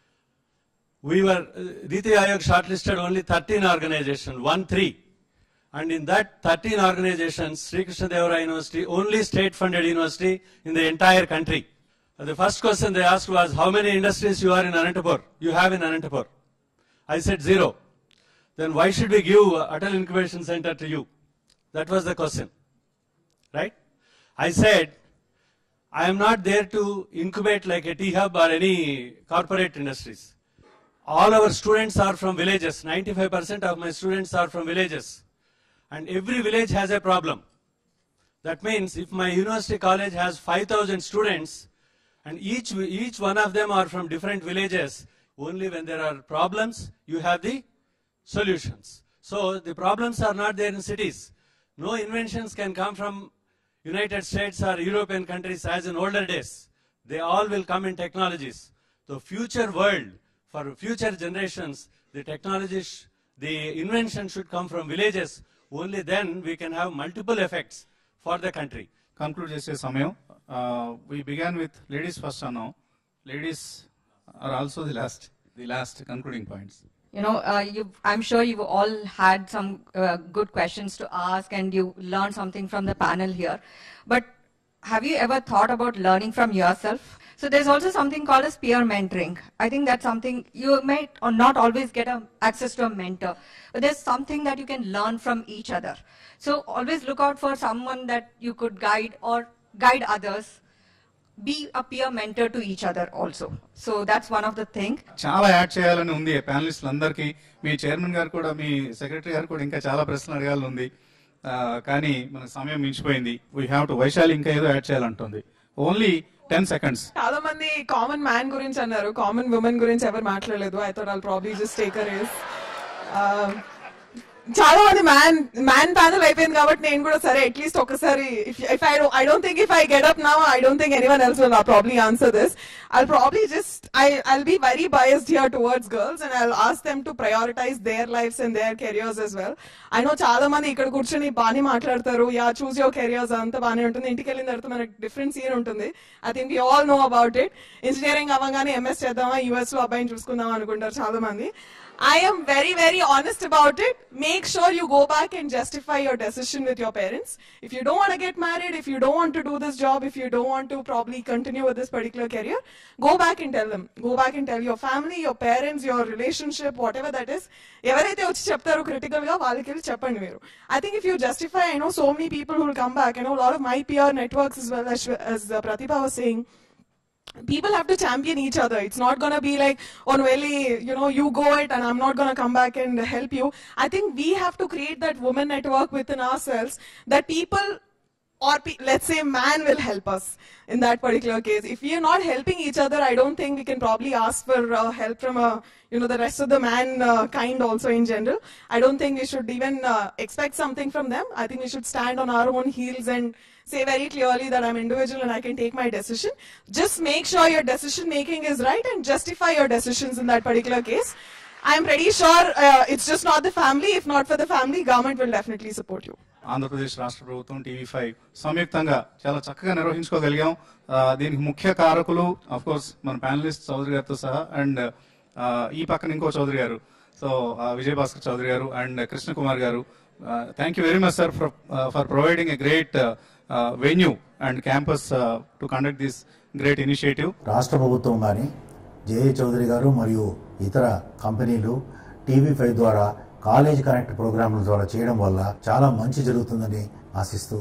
We were, uh, Niti Ayog shortlisted only 13 organizations, one three. And in that 13 organizations, Sri Krishna Devaraya University, only state funded university in the entire country. Uh, The first question they asked was, how many industries you are in Anantapur? You have in Anantapur. I said zero. Then why should we give uh, Atal Incubation Center to you? That was the question. Right? I said, I am not there to incubate like a T-Hub or any corporate industries. All our students are from villages. 95% of my students are from villages. And every village has a problem. That means if my university college has 5,000 students and each, each one of them are from different villages, only when there are problems, you have the solutions. So the problems are not there in cities. No inventions can come from United States or European countries as in older days. They all will come in technologies. The future world, for future generations, the technologies, the invention should come from villages. Only then we can have multiple effects for the country. Conclude చేసే సమయం we began with ladies first అన్నాం ladies are also the last the last concluding points You know, uh, you, I'm sure you've all had some uh, good questions to ask and you learned something from the panel here. But have you ever thought about learning from yourself? So there's also something called as peer mentoring. I think that's something you might or not always get a, access to a mentor, but there's something that you can learn from each other. So always look out for someone that you could guide or guide others. Be a peer mentor to each other also. So that's one of the thing. చాలా యాడ్ చేయాలని ఉంది ప్యానలిస్టులు అందరికీ మీ చైర్మన్ గారు కూడా మీ సెక్రటరీ గారు కూడా ఇంకా చాలా ప్రశ్నలు అడగాలని ఉంది ఆ, కానీ మన సమయం మించిపోయింది వీ హ్యావ్ టు వైశాలి ఇంకా ఏదో యాడ్ చేయాలంటుంది ఓన్లీ టెన్ సెకండ్స్ చాలా మంది కామన్ మ్యాన్ గురించి అన్నారు కామన్ ఉమెన్ గురించి ఎవరు మాట్లాడలేదు I thought all probably just take race చాలా మంది మ్యాన్ మ్యాన్ ప్యానల్ అయిపోయింది కాబట్టి నేను కూడా సరే అట్లీస్ట్ ఒకసారి if I I don't think if I get up now I don't think anyone else will probably answer this I probably just I I'll be very biased here towards girls and I ask them to prioritise their lives and their careers as well I know చాలా మంది ఇక్కడ కూర్చొని బాగానే మాట్లాడతారు యా చూస్ యువర్ కెరియర్స్ అంతా బాగానే ఉంటుంది ఇంటికి వెళ్ళిన తర్వాత మనకి డిఫరెంట్ సీన్ ఉంటుంది I think you all know about it engineering అవ్వగానే ఎంఎస్ చేద్దామా యూఎస్ లో అబ్బాయిని చూసుకుందాం అనుకుంటారు చాలా మంది I am very, very honest about it. Make make sure you go back and justify your decision with your parents. If you don't want to get married, if you don't want to do this job, if you don't want to probably continue with this particular career, go back and tell them. Go back and tell your family, your parents, your relationship, whatever that is. ఎవరైతే వచ్చి చెప్తారో క్రిటికల్ గా వాళ్ళకి వెళ్ళి చెప్పండి మీరు I think if you justify I know so many people will come back I know lot of my peer networks as well as, as uh, Pratibha was saying people have to champion each other. It's not going to be like, oh, really, you know, you go it and I'm not going to come back and help you. I think we have to create that woman network within ourselves that people or pe- let's say man will help us in that particular case. If we are not helping each other, I don't think we can probably ask for uh, help from a, you know, the rest of the man uh, kind also in general. I don't think we should even uh, expect something from them. I think we should stand on our own heels and say very clearly that I'm individual and I can take my decision. Just make sure your decision making is right and justify your decisions in that particular case. I'm pretty sure uh, it's just not the family. If not for the family, government will definitely support you. Andhra Pradesh రాష్ట్ర ప్రభుత్వం టీవీ ఫైవ్ సంయుక్తంగా చాలా చక్కగా నిర్వహించుకోగలిగాం ఆ, దీనికి ముఖ్య కారకులు అఫ్ కోర్స్ మన ప్యానలిస్ట్ చౌదరి గారితో సహా అండ్ ఈ పక్కన ఇంకో చౌదరి గారు సో విజయ్ భాస్కర్ చౌదరి గారు and Krishna Kumar garu thank you very much sir for providing a great venue and campus to conduct this great initiative రాష్ట్ర ప్రభుత్వం కానీ జేఏ చౌదరి గారు మరియు ఇతర కంపెనీలు టీవీ ఫైవ్ ద్వారా కాలేజ్ కనెక్ట్ ప్రోగ్రాంల ద్వారా చేయడం వల్ల చాలా మంచి జరుగుతుందని ఆశిస్తూ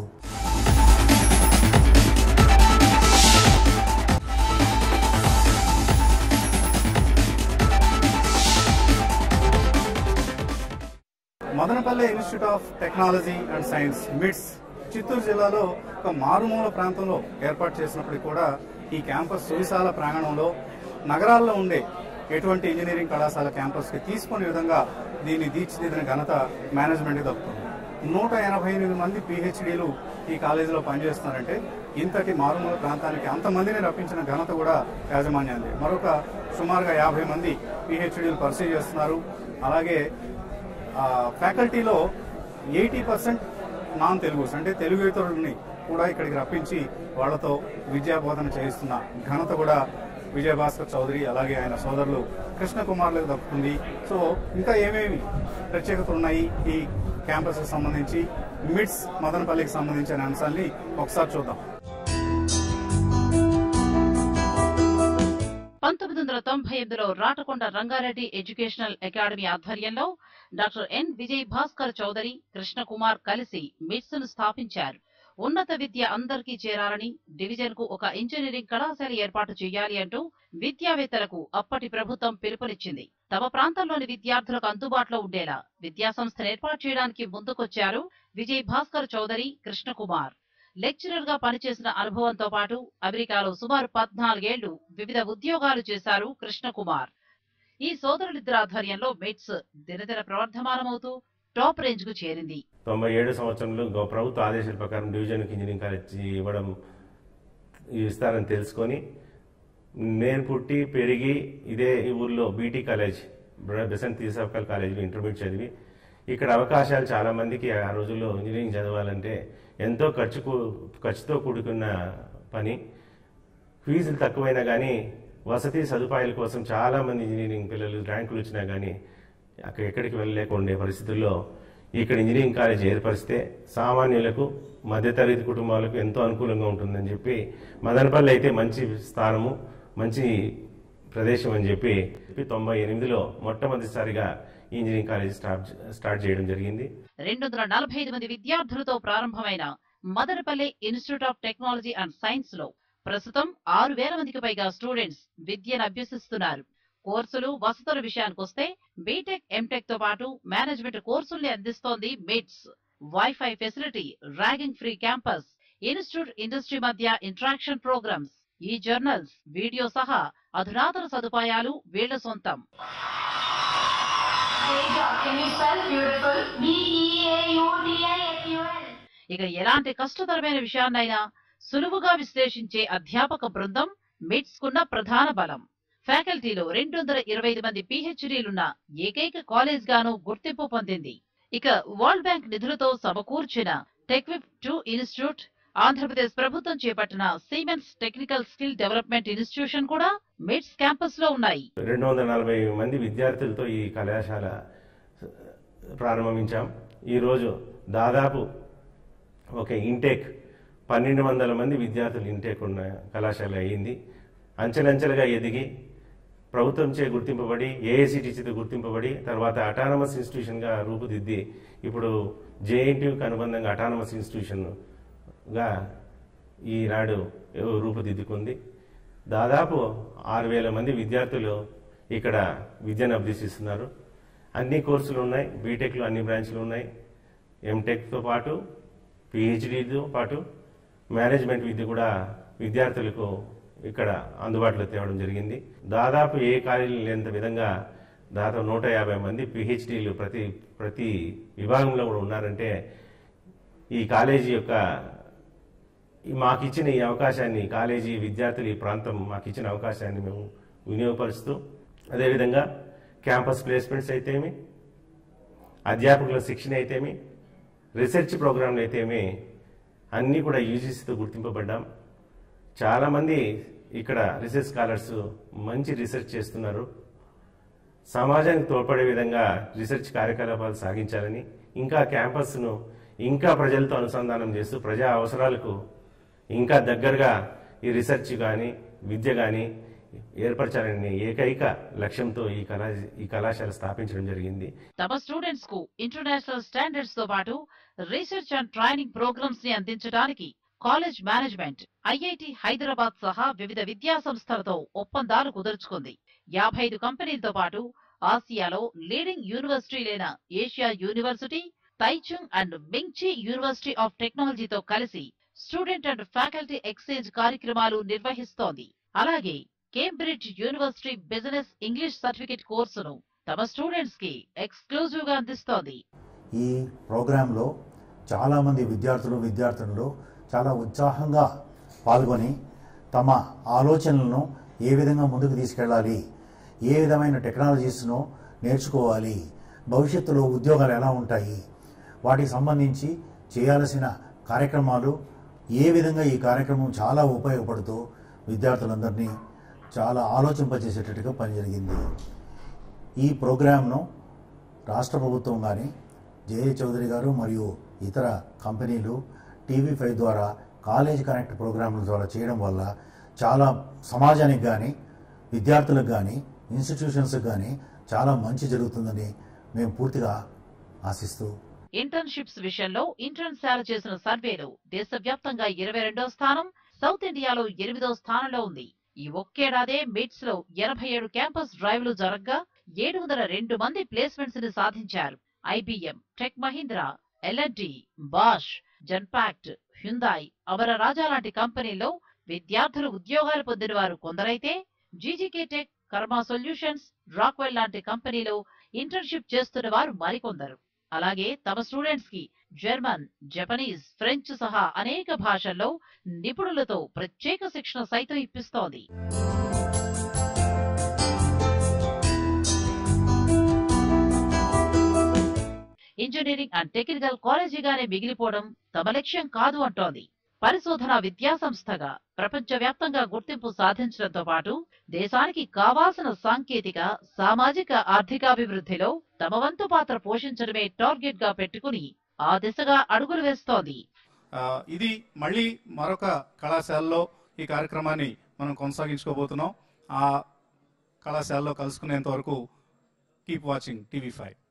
Madanapalle institute of technology and science MITS Chittoor జిల్లాలో ఒక మారుమూల ప్రాంతంలో ఏర్పాటు చేసినప్పటికీ కూడా ఈ క్యాంపస్ సువిశాల ప్రాంగణంలో నగరాల్లో ఉండే ఎటువంటి ఇంజనీరింగ్ కళాశాల క్యాంపస్కి తీసుకునే విధంగా దీన్ని తీర్చిదిద్దిన ఘనత మేనేజ్మెంట్కి దక్కుతుంది నూట ఎనభై ఎనిమిది మంది పిహెచ్డీలు ఈ కాలేజీలో పనిచేస్తున్నారంటే ఇంతటి మారుమూల ప్రాంతానికి అంతమందిని రప్పించిన ఘనత కూడా యాజమాన్యాన్ని మరొక సుమారుగా యాభై మంది పిహెచ్డీలు పర్సీవ్ చేస్తున్నారు అలాగే ఆ, ఫ్యాకల్టీలో ఎయిటీ పర్సెంట్ నాన్ తెలుగుస్ అంటే తెలుగేతరుల్ని కూడా ఇక్కడికి రప్పించి వాళ్ళతో విద్యా బోధన చేయిస్తున్న ఘనత కూడా విజయభాస్కర్ చౌదరి అలాగే ఆయన సోదరులు కృష్ణ కుమార్లకు దక్కుతుంది సో ఇంకా ఏమేమి ప్రత్యేకతలు ఉన్నాయి ఈ క్యాంపస్కి సంబంధించి మిడ్స్ మదనపల్లికి సంబంధించిన అంశాన్ని ఒకసారి చూద్దాం పంతొమ్మిది వందల తొంభై ఎనిమిదిలో రాటకొండ రంగారెడ్డి ఎడ్యుకేషనల్ అకాడమీ ఆధ్వర్యంలో డాక్టర్ ఎన్ విజయ్ భాస్కర్ చౌదరి కృష్ణకుమార్ కలిసి మిట్స్ ను స్థాపించారు ఉన్నత విద్య అందరికీ చేరాలని డివిజన్ కు ఒక ఇంజనీరింగ్ కళాశాల ఏర్పాటు చేయాలి అంటూ విద్యావేత్తలకు అప్పటి ప్రభుత్వం పిలుపునిచ్చింది తమ ప్రాంతంలోని విద్యార్థులకు అందుబాటులో ఉండేలా విద్యాసంస్థను ఏర్పాటు చేయడానికి ముందుకొచ్చారు విజయ్ భాస్కర్ చౌదరి కృష్ణకుమార్ లెక్చరర్ గా పనిచేసిన అనుభవంతో పాటు అమెరికాలో సుమారు పద్నాలుగేళ్లు వివిధ ఉద్యోగాలు చేశారు కృష్ణకుమార్ ఈ సోదరులిద్దరి ఆధ్వర్యంలో మిట్స్ దినదిన ప్రవర్ధమానమవుతూ టాప్ రేంజ్ కు చేరింది తొంభై ఏడు సంవత్సరంలో గో- ప్రభుత్వ ఆదేశాల ప్రకారం డివిజన్కి ఇంజనీరింగ్ కాలేజ్ ఇవ్వడం ఇస్తారని తెలుసుకొని నేను పుట్టి పెరిగి ఇదే ఈ ఊర్లో బీటీ కాలేజ్ బెసెంట్ తీసవకల్ కాలేజీలో ఇంటర్మీడియట్ చదివి ఇక్కడ అవకాశాలు చాలా మందికి ఆ రోజుల్లో ఇంజనీరింగ్ చదవాలంటే ఎంతో ఖర్చు ఖర్చుతో కూడుకున్న పని ఫీజులు తక్కువైనా కానీ వసతి సదుపాయాల కోసం చాలా మంది ఇంజనీరింగ్ పిల్లలు ర్యాంకులు వచ్చినా కానీ అక్కడ ఎక్కడికి వెళ్ళలేకుండే పరిస్థితుల్లో ఇక్కడ ఇంజనీరింగ్ కాలేజ్ ఏర్పరిస్తే సామాన్యులకు మధ్యతరగతి కుటుంబాలకు ఎంతో అనుకూలంగా ఉంటుందని చెప్పి మదనపల్లి అయితే మంచి స్థానము మంచి ప్రదేశం అని చెప్పి చెప్పి తొంభై ఎనిమిదిలో మొట్టమొదటిసారిగా ఈ ఇంజనీరింగ్ కాలేజ్ స్టార్ట్ స్టార్ట్ చేయడం జరిగింది రెండు వందల నలభై ఐదు మంది విద్యార్థులతో ప్రారంభమైన Madanapalle institute of technology and science లో ప్రస్తుతం ఆరు వేల మందికి పైగా స్టూడెంట్స్ విద్యను అభ్యసిస్తున్నారు కోర్సులు వసతుల విషయానికొస్తే బీటెక్ ఎంటెక్ తో పాటు మేనేజ్మెంట్ కోర్సుల్ని అందిస్తోంది MITS wifi facility ragging free campus institute industry మధ్య interaction programmes e journals video సహా అధునాతన సదుపాయాలు వీళ్ల సొంతం ఇక ఎలాంటి కష్టతరమైన విషయాన్నైనా సులువుగా విశ్లేషించే అధ్యాపక బృందం మిట్స్ కున్న ప్రధాన బలం ఫ్యాకల్టీలో రెండు వందల ఇరవై ఐదు మంది పిహెచ్డీలున్న ఏకైక కాలేజ్ గాను గుర్తింపు పొందింది ఇక వరల్డ్ బ్యాంక్ నిధులతో సమకూర్చిన టెక్విప్ టూ ఇన్స్టిట్యూట్ ఆంధ్రప్రదేశ్ ప్రభుత్వం చేపట్టిన Siemens technical skill development institution కూడా మిట్స్ క్యాంపస్ లో ఉన్నాయి రెండు వందల నలభై మంది విద్యార్థులతో ఈ కళాశాల ప్రారంభించాం ఈరోజు దాదాపు ఒక ఇంటేక్ పన్నెండు వందల మంది విద్యార్థులు ఇంటేక్ ఉన్న కళాశాల అయ్యింది అంచెలంచెలుగా ఎదిగి ప్రభుత్వంచే గుర్తింపబడి ఏఐసిటి చేత గుర్తింపబడి తర్వాత అటానమస్ ఇన్స్టిట్యూషన్గా రూపుదిద్ది ఇప్పుడు జేఎన్టీయూకి అనుబంధంగా అటానమస్ ఇన్స్టిట్యూషన్గా ఈనాడు రూపుదిద్దుకుంది దాదాపు ఆరు వేల మంది విద్యార్థులు ఇక్కడ విద్యను అభ్యసిస్తున్నారు అన్ని కోర్సులు ఉన్నాయి బీటెక్లో అన్ని బ్రాంచ్లు ఉన్నాయి ఎంటెక్తో పాటు పిహెచ్డితో పాటు మేనేజ్మెంట్ విద్య కూడా విద్యార్థులకు ఇక్కడ అందుబాటులో తేవడం జరిగింది దాదాపు ఏ కాలేజీ లేనంత విధంగా దాదాపు నూట యాభై మంది పిహెచ్డీలు ప్రతి ప్రతి విభాగంలో కూడా ఉన్నారంటే ఈ కాలేజీ యొక్క ఈ మాకు ఇచ్చిన ఈ అవకాశాన్ని కాలేజీ విద్యార్థులు ఈ ప్రాంతం మాకు ఇచ్చిన అవకాశాన్ని మేము వినియోగపరుస్తూ అదేవిధంగా క్యాంపస్ ప్లేస్మెంట్స్ అయితేమి అధ్యాపకుల శిక్షణ అయితేమి రీసెర్చ్ ప్రోగ్రాంలు అయితేమి అన్నీ కూడా యూజీసీతో గుర్తింపబడ్డాం చాలామంది ఇక్కడ రీసెర్చ్ స్కాలర్స్ మంచి రీసెర్చ్ చేస్తున్నారు సమాజానికి తోడ్పడే విధంగా రీసెర్చ్ కార్యకలాపాలు సాగించాలని ఇంకా క్యాంపస్ను ఇంకా ప్రజలతో అనుసంధానం చేస్తూ ప్రజా అవసరాలకు ఇంకా దగ్గరగా ఈ రీసెర్చ్ కానీ విద్య కానీ ఏర్పరచాలని ఏకైక లక్ష్యంతో ఈ కళా ఈ కళాశాల స్థాపించడం జరిగింది తమ స్టూడెంట్స్ కు ఇంటర్నేషనల్ స్టాండర్డ్స్ తో పాటు రీసెర్చ్ అండ్ ట్రైనింగ్ ప్రోగ్రామ్స్ ని అందించడానికి కాలేజ్ మేనేజ్మెంట్ ఐఐటి హైదరాబాద్ సహా వివిధ విద్యా సంస్థలతో ఒప్పందాలు కుదుర్చుకుంది యాభై ఐదు కంపెనీలతో పాటు ఆసియాలో లీడింగ్ యూనివర్సిటీలైన Asia university Taichung and Mingchi university of టెక్నాలజీతో కలిసి స్టూడెంట్ అండ్ ఫ్యాకల్టీ ఎక్స్చేంజ్ కార్యక్రమాలు నిర్వహిస్తోంది అలాగే Cambridge university business English certificate కోర్సును తమ స్టూడెంట్స్ కి ఎక్స్క్లూజివ్ గా అందిస్తోంది ఈ ప్రోగ్రాంలో చాలామంది విద్యార్థులు విద్యార్థినులు చాలా ఉత్సాహంగా పాల్గొని తమ ఆలోచనలను ఏ విధంగా ముందుకు తీసుకెళ్ళాలి ఏ విధమైన టెక్నాలజీస్ను నేర్చుకోవాలి భవిష్యత్తులో ఉద్యోగాలు ఎలా ఉంటాయి వాటికి సంబంధించి చేయాల్సిన కార్యక్రమాలు ఏ విధంగా ఈ కార్యక్రమం చాలా ఉపయోగపడుతూ విద్యార్థులందరినీ చాలా ఆలోచింపజేసేటట్టుగా పని జరిగింది ఈ ప్రోగ్రాంను రాష్ట్ర ప్రభుత్వం కానీ జేఏ చౌదరి గారు మరియు ఇతర కంపెనీలు టీవీ ఫైవ్ ద్వారా కాలేజ్ కనెక్ట్ ప్రోగ్రాంల ద్వారా చేయడం వల్ల చాలా సమాజానికి కానీ విద్యార్థులకు కానీ ఇన్స్టిట్యూషన్స్కి కానీ చాలా మంచి జరుగుతుందని మేము పూర్తిగా ఆశిస్తూ ఇంటర్న్షిప్స్ విషయంలో ఇంటర్న్ శాల చేసిన సర్వేలో దేశవ్యాప్తంగా ఇరవై రెండో స్థానం సౌత్ ఇండియాలో ఎనిమిదో స్థానంలో ఉంది ఈ ఒక్కేడాదే మిడ్స్ లో ఎనభై ఏడు క్యాంపస్ డ్రైవ్లు జరగ్గా ఏడు వందల రెండు మంది ప్లేస్మెంట్స్ ని సాధించారు IBM tech Mahindra LNT Bosch Genpact Hyundai Amara Raja లాంటి కంపెనీల్లో విద్యార్థులు ఉద్యోగాలు పొందిన వారు కొందరైతే GGK tech Karma solutions Rockwell లాంటి కంపెనీలో ఇంటర్న్షిప్ చేస్తున్న వారు మరికొందరు అలాగే తమ స్టూడెంట్స్ కి జర్మన్ జపనీస్ ఫ్రెంచ్ సహా అనేక భాషల్లో నిపుణులతో ప్రత్యేక శిక్షణ సైతం ఇప్పిస్తోంది ఇంజనీరింగ్ అండ్ టెక్నికల్ కాలేజీగానే మిగిలిపోవడం తమ లక్ష్యం కాదు అంటోంది పరిశోధన విద్యా సంస్థగా ప్రపంచవ్యాప్తంగా గుర్తింపు సాధించడంతో పాటు దేశానికి కావాల్సిన సాంకేతిక సామాజిక ఆర్థికాభివృద్ధిలో తమ వంతు పాత్ర పోషించడమే టార్గెట్ గా పెట్టుకుని ఆ దిశగా అడుగులు వేస్తోంది ఆ, ఇది మళ్ళీ మరొక కళాశాలలో ఈ కార్యక్రమాన్ని మనం కొనసాగించుకోబోతున్నాం ఆ కళాశాలలో కలుసుకునేంత వరకు కీప్ వాచింగ్ టీవీ ఫైవ్